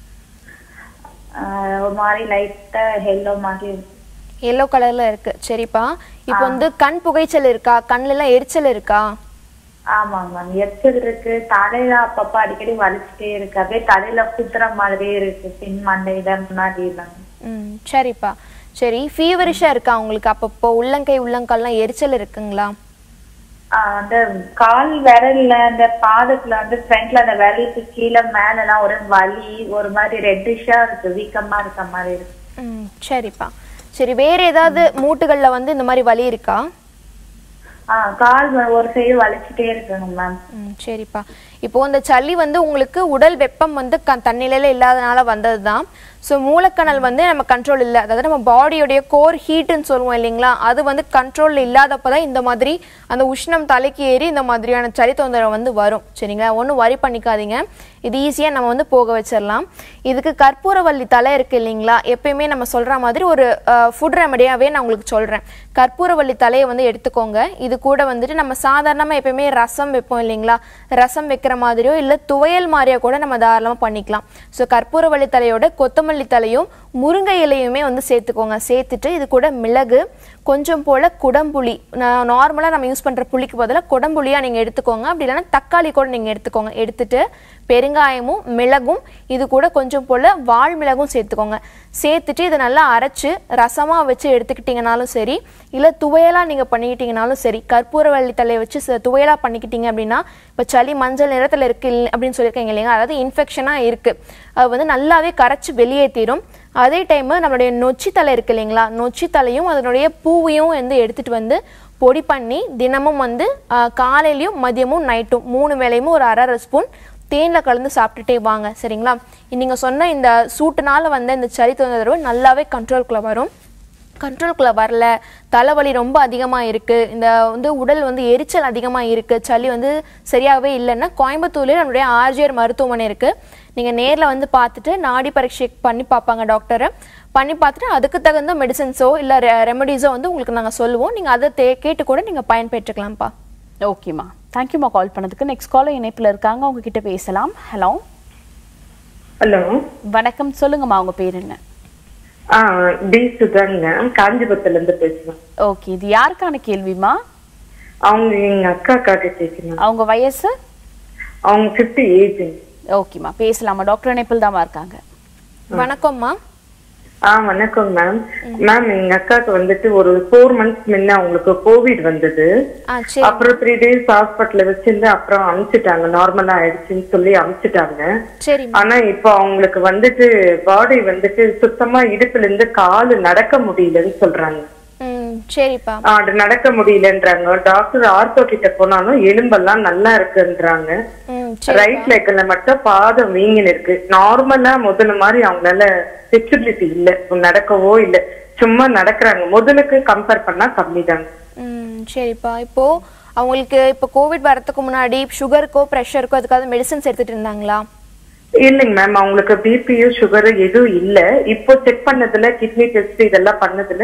ஆஹ் ஒரு மாதிரி லைட்டா ஹெல்லோ மாதிரி இருக்கு எல்லோ கலர்ல இருக்கு சரிப்பா இப்போ வந்து கண் புகைச்சல் இருக்கா கண்ணுல எல்லாம் எரிச்சல் இருக்கா ஆமாங்க மேம் எரிச்சல் இருக்கு தலையில அப்பப்ப அடிக்கடி வலிச்சுட்டே இருக்கு அப்படியே தலையில குத்துற மாதிரியே இருக்கு பின் மண்டையில முன்னாடி எல்லாம் ம் சரிப்பா சரி ஃபீவரிஷா இருக்கா உங்களுக்கு அப்பப்போ உள்ளங்கை உள்ளங்கால்லாம் எரிச்சல் இருக்குங்களா ஆஹ் அந்த கால் விரல்ல அந்த பாதத்துல வந்து ஃப்ரண்ட்ல அந்த விரலுக்கு கீழே மேல எல்லாம் ஒரு வலி ஒரு மாதிரி ரெட்டிஷா இருக்கு வீக்கமா இருக்க மாதிரி இருக்கு ம் சரிப்பா சரி வேற ஏதாவது மூட்டுகள்ல வந்து இந்த மாதிரி வலி இருக்கா ஆஹ் கால் வ- ஒரு சைடு வலிச்சுட்டே இருக்குங்க மேம் ம் சரிப்பா இப்போ இந்த சளி வந்து உங்களுக்கு உடல் வெப்பம் வந்து க தன்னிலையில இல்லாதனால வந்தது தான் ஸோ மூலக்கணல் வந்து நம்ம கண்ட்ரோல் இல்லை அதாவது நம்ம பாடியோடைய கோர் ஹீட்டுன்னு சொல்லுவோம் இல்லைங்களா அது வந்து கண்ட்ரோலில் இல்லாதப்போ தான் இந்த மாதிரி அந்த உஷ்ணம் தலைக்கு ஏறி இந்த மாதிரியான சளி தொந்தரவு வந்து வரும் சரிங்களா ஒன்றும் வரி பண்ணிக்காதீங்க இது ஈஸியாக நம்ம வந்து போக வச்சிடலாம் இதுக்கு கற்பூரவள்ளி தலை இருக்கு இல்லைங்களா எப்பயுமே நம்ம சொல்கிற மாதிரி ஒரு ஃபுட் ரெமடியாகவே நான் உங்களுக்கு சொல்கிறேன் கற்பூரவள்ளி தலையை வந்து எடுத்துக்கோங்க இது கூட வந்துட்டு நம்ம சாதாரணமாக எப்பயுமே ரசம் வைப்போம் இல்லைங்களா ரசம் வைக்கிற மாதிரியோ இல்லை துவையல் மாதிரியோ கூட நம்ம தாராளமாக பண்ணிக்கலாம் ஸோ கற்பூரவள்ளி தலையோட கொத்தமல்லி தலையும் முருங்கை இலையுமே வந்து சேர்த்துக்கோங்க சேர்த்துட்டு இது கூட மிளகு கொஞ்சம் போல் குடம்புளி நான் நார்மலாக நம்ம யூஸ் பண்ணுற புளிக்கு பதிலாக குடம்புளியாக நீங்கள் எடுத்துக்கோங்க அப்படி இல்லைன்னா தக்காளி கூட நீங்கள் எடுத்துக்கோங்க எடுத்துட்டு பெருங்காயமும் மிளகும் இது கூட கொஞ்சம் போல் வால் மிளகும் சேர்த்துக்கோங்க சேர்த்துட்டு இதை நல்லா அரைச்சு ரசமாக வச்சு எடுத்துக்கிட்டிங்கனாலும் சரி இல்லை துவையலாக நீங்கள் பண்ணிக்கிட்டீங்கனாலும் சரி கற்பூரவள்ளி தலையை வச்சு ச- துவையலா பண்ணிக்கிட்டீங்க அப்படின்னா இப்போ சளி மஞ்சள் நிறத்தில் இருக்கு இல்ல- அப்படின்னு சொல்லியிருக்கீங்க இல்லைங்க அதாவது இன்ஃபெக்ஷனாக இருக்குது அது வந்து நல்லாவே கரைச்சி வெளியேற்றிடும் அதே டைம் நம்மளுடைய நொச்சி தலை இருக்கு இல்லைங்களா நொச்சி தலையும் அதனுடைய பூவையும் வந்து எடுத்துட்டு வந்து பொடி பண்ணி தினமும் வந்து ஆ, காலையிலயும் மதியமும் நைட்டும் மூணு வேளையும் ஒரு அரை அரை ஸ்பூன் தேனில் கலந்து சாப்பிட்டுட்டே வாங்க சரிங்களா நீங்கள் சொன்ன இந்த சூட்டுனால வந்த இந்த சளி தொந்தரவு நல்லாவே கண்ட்ரோல்குள்ளே வரும் கண்ட்ரோல்குள்ளே வரல தலைவலி ரொம்ப அதிகமாக இருக்குது இந்த வந்து உடல் வந்து எரிச்சல் அதிகமாக இருக்குது சளி வந்து சரியாகவே இல்லைன்னா கோயம்புத்தூர்லேயே நம்மளுடைய ஆர்ஜிஆர் மருத்துவமனை இருக்குது நீங்கள் நேரில் வந்து பார்த்துட்டு நாடி பரீட்சை பண்ணி பார்ப்பாங்க டாக்டரை பண்ணி பார்த்துட்டு அதுக்கு தகுந்த மெடிசன்ஸோ இல்லை ரெமடிஸோ வந்து உங்களுக்கு நாங்கள் சொல்லுவோம் நீங்கள் அதை தே கேட்டு கூட நீங்கள் பயன்பெற்றுக்கலாம்ப்பா ஓகேம்மா தேங்க்யூம்மா கால் பண்ணதுக்கு நெக்ஸ்ட் காலர் இணைப்புல இருக்காங்க அவங்க கிட்ட பேசலாம் ஹலோ ஹலோ வணக்கம் சொல்லுங்கம்மா உங்க பேர் என்ன ஆ டி சுதாங்க காஞ்சிபுரத்துல இருந்து பேசுறேன் ஓகே இது யாருக்கான கேள்விமா அவங்க எங்க அக்காக்காக கேட்கணும் அவங்க வயசு அவங்க ஃபிஃப்டி ஏஜ் ஓகேம்மா பேசலாமா டாக்டர் இணைப்பில் தாம்மா இருக்காங்க வணக்கம்மா ஆ வணக்கம் மேம் மேம் எங்க அக்காக்கு வந்துட்டு ஒரு ஃபோர் மந்த்ஸ் முன்ன அவங்களுக்கு கோவிட் வந்தது ஆ சரி அப்புறம் த்ரீ டேஸ் ஹாஸ்பிட்டல்ல வச்சிருந்து அப்புறம் அமுச்சிட்டாங்க நார்மலா ஆயிடுச்சுன்னு சொல்லி அமுச்சிட்டாங்க சரி ஆனா இப்போ அவங்களுக்கு வந்துட்டு பாடி வந்துட்டு சுத்தமா இடுப்புல இருந்து காலு நடக்க முடியலன்னு சொல்றாங்க ம் சரிப்பா ஆ, அது நடக்க முடியலன்றாங்க டாக்டர் ஆர்த்தோ கிட்ட போனாலும் எலும்பெல்லாம் நல்லா இருக்குன்றாங்க ம் ரைட் லெக்ல மட்டும் பாதம் வீங்கின்னு இருக்கு நார்மலா முதல்ல மாதிரி அவங்களால ஃபிளெக்சிபிலிட்டி இல்ல நடக்கவோ இல்ல சும்மா நடக்கிறாங்க முதலுக்கு கம்பேர் பண்ணா கம்மி தாங்க ம் சரிப்பா இப்போ அவங்களுக்கு இப்போ கோவிட் வரதுக்கு முன்னாடி சுகருக்கோ ப்ரெஷருக்கோ அதுக்காக மெடிசன்ஸ் எடுத்துட்டு இருந்தாங்களா இல்லைங்க மேம் அவங்களுக்கு பிபியோ சுகர் எதுவும் இல்ல இப்போ செக் பண்ணதுல கிட்னி டெஸ்ட் இதெல்லாம் பண்ணதுல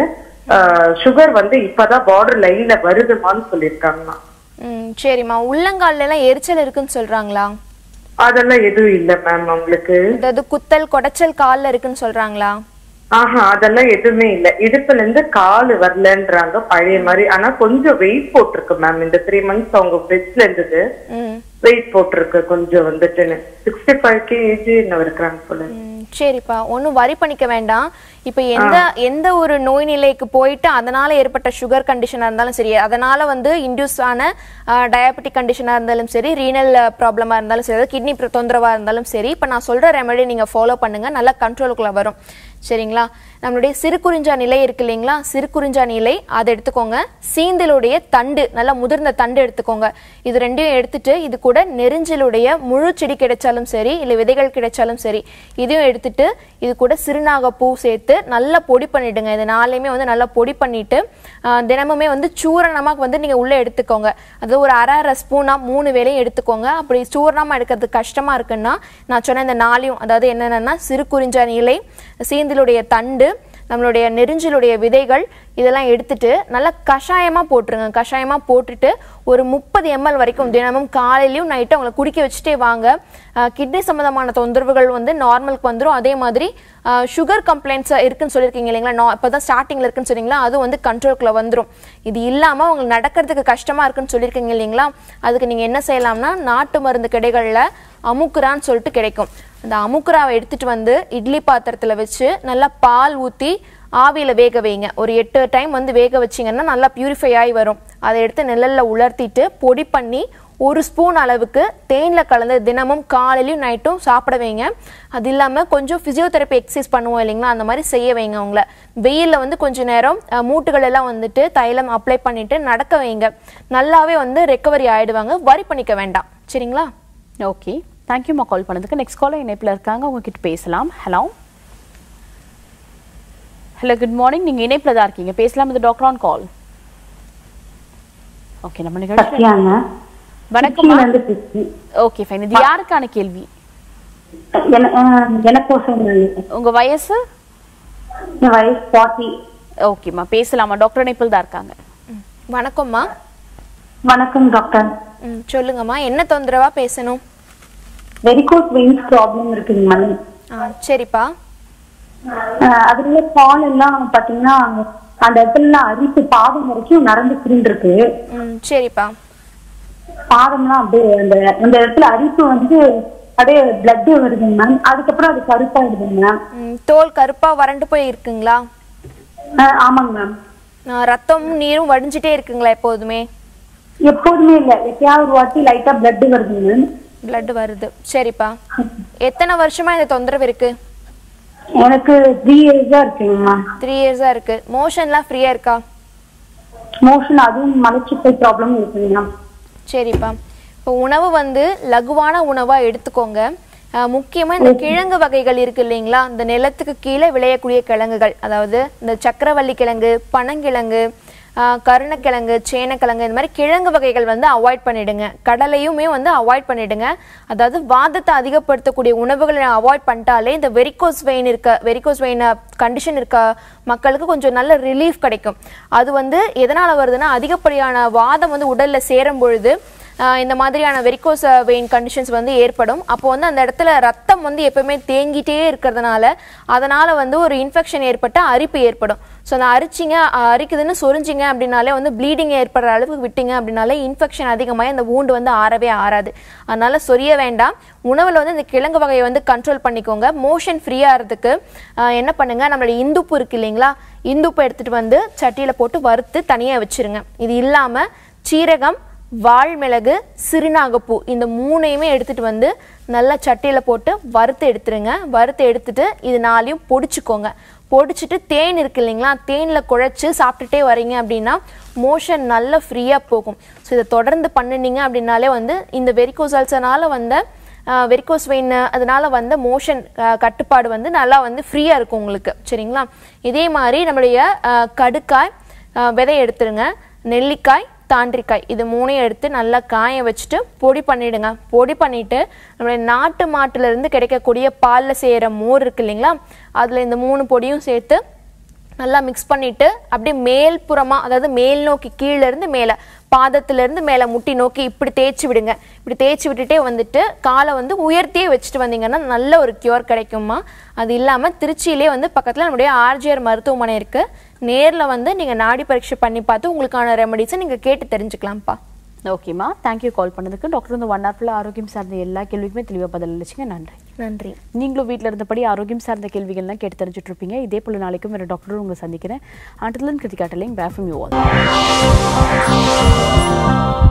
சுகர் வந்து இப்பதான் பார்டர் லைன்ல வருதுமான்னு சொல்லியிருக்காங்கண்ணா ம் சரிம்மா உள்ளங்கால்ல எல்லாம் எரிச்சல் இருக்குன்னு சொல்றாங்களா அதெல்லாம் எதுவும் இல்ல மேம் அவங்களுக்கு அதாவது குத்தல் கொடைச்சல் கால்ல இருக்குன்னு சொல்றாங்களா ஆஹா அதெல்லாம் எதுவுமே இல்ல இடுப்புல இருந்து காலு வரலன்றாங்க பழைய மாதிரி ஆனா கொஞ்சம் வெயிட் போட்டிருக்கு மேம் இந்த த்ரீ மந்த்ஸ் அவங்க பெட்ஸ்ல இருந்தது ம் வெயிட் போட்டிருக்கு கொஞ்சம் வந்துட்டுன்னு சிக்ஸ்டி ஃபைவ் கேஜி என்ன இருக்கிறாங்க போல ம், சரிப்பா ஒன்றும் வரி பண்ணிக்க வேண்டாம் இப்போ எந்த எந்த ஒரு நோய் நிலைக்கு போயிட்டு அதனால ஏற்பட்ட சுகர் கண்டிஷனாக இருந்தாலும் சரி அதனால வந்து இன்டியூஸ் ஆன டயபெட்டிக் கண்டிஷனாக இருந்தாலும் சரி ரீனல் ப்ராப்ளமாக இருந்தாலும் சரி கிட்னி தொந்தரவாக இருந்தாலும் சரி இப்போ நான் சொல்கிற ரெமெடி நீங்கள் ஃபாலோ பண்ணுங்க நல்லா கண்ட்ரோலுக்குள்ள வரும் சரிங்களா நம்மளுடைய சிறுகுறிஞ்சா நிலை இருக்கு இல்லைங்களா சிறுகுறிஞ்சா நிலை அதை எடுத்துக்கோங்க சீந்தலுடைய தண்டு நல்லா முதிர்ந்த தண்டு எடுத்துக்கோங்க இது ரெண்டையும் எடுத்துட்டு இது கூட நெரிஞ்சலுடைய முழு செடி கிடைச்சாலும் சரி இல்லை விதைகள் கிடைச்சாலும் சரி இதையும் எடுத்துட்டு இது கூட சிறுநாக பூ சேர்த்து நல்லா பொடி பண்ணிடுங்க இது நாளையுமே வந்து நல்லா பொடி பண்ணிட்டு ஆஹ், தினமுமே வந்து சூரணமாக வந்து நீங்கள் உள்ளே எடுத்துக்கோங்க அது ஒரு அரை அரை ஸ்பூனாக மூணு வேளையும் எடுத்துக்கோங்க அப்படி சூரணமாக எடுக்கிறது கஷ்டமாக இருக்குன்னா நான் சொன்ன இந்த நாளையும் அதாவது என்னென்னா சிறு குறிஞ்சா இலை சீந்திலுடைய தண்டு நம்மளுடைய நெரிஞ்சலுடைய விதைகள் இதெல்லாம் எடுத்துட்டு நல்லா கஷாயமா போட்டுருங்க கஷாயமா போட்டுட்டு ஒரு முப்பது எம்எல் வரைக்கும் தினமும் காலையிலயும் நைட்டும் அவங்களை குடிக்க வச்சுட்டே வாங்க கிட்னி சம்மந்தமான தொந்தரவுகள் வந்து நார்மலுக்கு வந்துடும் அதே மாதிரி சுகர் கம்ப்ளைண்ட்ஸ் இருக்குன்னு சொல்லியிருக்கீங்க இல்லைங்களா நான் இப்போ தான் ஸ்டார்டிங்கில் இருக்குன்னு சொன்னீங்களா அது வந்து கண்ட்ரோலுக்குள்ள வந்துடும் இது இல்லாமல் உங்களுக்கு நடக்கிறதுக்கு கஷ்டமாக இருக்குன்னு சொல்லியிருக்கீங்க இல்லைங்களா அதுக்கு நீங்கள் என்ன செய்யலாம்னா நாட்டு மருந்து கடைகளில் அமுக்குரான்னு சொல்லிட்டு கிடைக்கும் அந்த அமுக்குராவை எடுத்துட்டு வந்து இட்லி பாத்திரத்தில் வச்சு நல்லா பால் ஊற்றி ஆவியில் வேக வைங்க ஒரு எட்டு டைம் வந்து வேக வச்சிங்கன்னா நல்லா பியூரிஃபை ஆகி வரும் அதை எடுத்து நிழலில் உலர்த்திட்டு பொடி பண்ணி ஒரு ஸ்பூன் அளவுக்கு தேனில் கலந்து தினமும் காலையிலையும் நைட்டும் சாப்பிட வைங்க அது இல்லாமல் கொஞ்சம் ஃபிசியோதெரப்பி எக்ஸசைஸ் பண்ணுவோம் இல்லைங்களா அந்த மாதிரி செய்ய வைங்க அவங்கள வெயிலில் வந்து கொஞ்ச நேரம் அஹ், மூட்டுகள் எல்லாம் வந்துட்டு தைலம் அப்ளை பண்ணிட்டு நடக்க வைங்க நல்லாவே வந்து ரெக்கவரி ஆயிடுவாங்க வரி பண்ணிக்க வேண்டாம் சரிங்களா ஓகே தேங்க்யூம்மா கால் பண்ணதுக்கு நெக்ஸ்ட் காலர் இணைப்பில் இருக்காங்க உங்ககிட்ட பேசலாம் ஹலோ ஹலோ குட் மார்னிங் நீங்க இணைப்பில் தான் இருக்கீங்க பேசலாம் இது டாக்டர் ஆன் கால் ஓகே நம்ம நிகழ்ச்சி சத்யாங்க வணக்கம் திருச்சியில இருந்து பேசுறேன். ஓகே ஃபைன் இது யாருக்கான கேள்வி என- அஹ், எனக்கோசம் இல்லை. உங்க வயசு என் வயசு ஃபார்ட்டி ஓகேம்மா பேசலாமா டாக்டர் இணைப்பில் தான் இருக்காங்க வணக்கம்மா வணக்கம் டாக்டர் ம் சொல்லுங்கம்மா என்ன தொந்தரவா பேசணும் வெரிகோஸ் வெயின்ஸ் ப்ராப்ளம் இருக்குங்க மேடம் ஆ சரிப்பா அதுல கால் எல்லாம் பாத்தீங்கன்னா அந்த இடத்துல அரிப்பு பாதம் வரைக்கும் நரம்பு சுருண்டிருக்கு ம் சரிப்பா பாதம்லாம் அப்படியே அந்த அந்த இடத்துல அரிப்பு வந்து அப்படியே பிளட் வருதுங்க மேம் அதுக்கப்புறம் அது கருப்பாயிடுதுங்க மேம் ம், தோல் கருப்பா வறண்டு போய் இருக்குங்களா அஹ், ஆமாங்க மேம் ஆ, ரத்தமும் நீரும் வடிஞ்சிட்டே இருக்குங்களா எப்போதுமே எப்போதுமே இல்ல எப்பயாவது ஒரு வாட்டி லைட்டா பிளட் வருதுங்க மேம் blood வருது சரிப்பா எத்தனை வருஷமா இந்த தொந்தரவு இருக்கு எனக்கு த்ரீ இயர்ஸா இருக்குங்க மேம் த்ரீ இயர்ஸா இருக்கு மோஷன்லாம் ஃப்ரீயா இருக்கா மோஷன் அதுவும் மலச்சிக்கல் ப்ராப்ளம் இருக்குங்க மேம் சரிப்பா இப்போ உணவு வந்து லகுவான உணவா எடுத்துக்கோங்க அஹ், முக்கியமா இந்த கிழங்கு வகைகள் இருக்கு இல்லைங்களா இந்த நிலத்துக்கு கீழே விளையக்கூடிய கிழங்குகள் அதாவது இந்த சக்கரவள்ளி கிழங்கு பனங்கிழங்கு அஹ், கருணக்கிழங்கு சேனக்கிழங்கு இந்த மாதிரி கிழங்கு வகைகள் வந்து அவாய்ட் பண்ணிடுங்க கடலையுமே வந்து அவாய்ட் பண்ணிடுங்க அதாவது வாதத்தை அதிகப்படுத்தக்கூடிய உணவுகளை அவாய்ட் பண்ணிட்டாலே இந்த வெரிகோஸ் வெயின் இருக்க வெரிகோஸ் வெயின் கண்டிஷன் இருக்க மக்களுக்கு கொஞ்சம் நல்ல ரிலீஃப் கிடைக்கும் அது வந்து எதனால வருதுன்னா அதிகப்படியான வாதம் வந்து உடல்ல சேரும் பொழுது ஆஹ் இந்த மாதிரியான வெரிகோஸ் வெயின் கண்டிஷன்ஸ் வந்து ஏற்படும் அப்போ வந்து அந்த இடத்துல ரத்தம் வந்து எப்பவுமே தேங்கிட்டே இருக்கிறதுனால அதனால வந்து ஒரு இன்ஃபெக்ஷன் ஏற்பட்ட அரிப்பு ஏற்படும் ஸோ அந்த அரிச்சிங்க அஹ், அரிக்குதுன்னு சொரிஞ்சிங்க அப்படின்னாலே வந்து ப்ளீடிங் ஏற்படுற அளவுக்கு விட்டீங்க அப்படின்னாலே இன்ஃபெக்ஷன் அதிகமாகி அந்த wound வந்து ஆறவே ஆறாது அதனால சொரிய வேண்டாம் உணவில் வந்து இந்த கிழங்கு வகையை வந்து கண்ட்ரோல் பண்ணிக்கோங்க மோஷன் ஃப்ரீயாக ஆகிறதுக்கு என்ன பண்ணுங்க நம்மளுடைய இந்துப்பு இருக்கு இல்லைங்களா இந்துப்பு எடுத்துட்டு வந்து சட்டியில் போட்டு வறுத்து தனியாக வச்சிருங்க இது இல்லாமல் சீரகம் வால்மிளகு சிறுநாகப்பூ இந்த மூணையுமே எடுத்துட்டு வந்து நல்லா சட்டியில் போட்டு வறுத்து எடுத்துருங்க வறுத்து எடுத்துட்டு இது நாளையும் பொடிச்சுக்கோங்க பொடிச்சிட்டு தேன் இருக்கு இல்லைங்களா தேனில் குழைச்சி சாப்பிட்டுட்டே வரீங்க அப்படின்னா மோஷன் நல்லா ஃப்ரீயாக போகும் ஸோ இதை தொடர்ந்து பண்ணினீங்க அப்படின்னாலே வந்து இந்த வெரிகோசல்ஸனால வந்த வெரிகோஸ் வெயின் அதனால வந்த மோஷன் கட்டுப்பாடு வந்து நல்லா வந்து ஃப்ரீயாக இருக்கும் உங்களுக்கு சரிங்களா இதே மாதிரி நம்மளுடைய அஹ், கடுக்காய் அஹ், விதை எடுத்துருங்க நெல்லிக்காய் தாண்டிக்காய் இது மூணையும் எடுத்து நல்லா காய வச்சுட்டு பொடி பண்ணிடுங்க பொடி பண்ணிட்டு நம்மளுடைய நாட்டு மாட்டுல இருந்து கிடைக்கக்கூடிய பாலில் செய்கிற மோர் இருக்கு இல்லைங்களா அதில் இந்த மூணு பொடியும் சேர்த்து நல்லா மிக்ஸ் பண்ணிட்டு அப்படியே மேல் புறமா அதாவது மேல் நோக்கி கீழ இருந்து மேலே பாதத்துல இருந்து மேலே முட்டி நோக்கி இப்படி தேய்ச்சி விடுங்க இப்படி தேய்ச்சி விட்டுட்டே வந்துட்டு காலை வந்து உயர்த்தியே வச்சுட்டு வந்தீங்கன்னா நல்ல ஒரு கியூர் கிடைக்குமா அது இல்லாம திருச்சியிலே வந்து பக்கத்துல நம்முடைய ஆர்ஜிஆர் மருத்துவமனை இருக்கு நேர்ல வந்து நீங்க நாடி பரீட்சை பண்ணி பார்த்து உங்களுக்கான ரெமடிஸை நீங்க கேட்டு தெரிஞ்சுக்கலாம்ப்பா ஓகேம்மா தேங்க்யூ கால் பண்ணதுக்கு டாக்டர் வந்து ஒன் ஹவர் ஆரோக்கியம் சார்ந்த எல்லா கேள்விக்குமே தெளிவாக பதில் அளிச்சிங்க நன்றி நன்றி நீங்களும் வீட்டில் இருந்தபடி ஆரோக்கியம் சார்ந்த கேள்விகள்லாம் கேட்டு தெரிஞ்சுட்டு இருப்பீங்க இதே போல நாளைக்கும் வேறு டாக்டரும் உங்களை சந்திக்கிறேன் ஆண்டர்லன் கிருத்திகாட்டலையும் பேஃபம் யூ ஆல்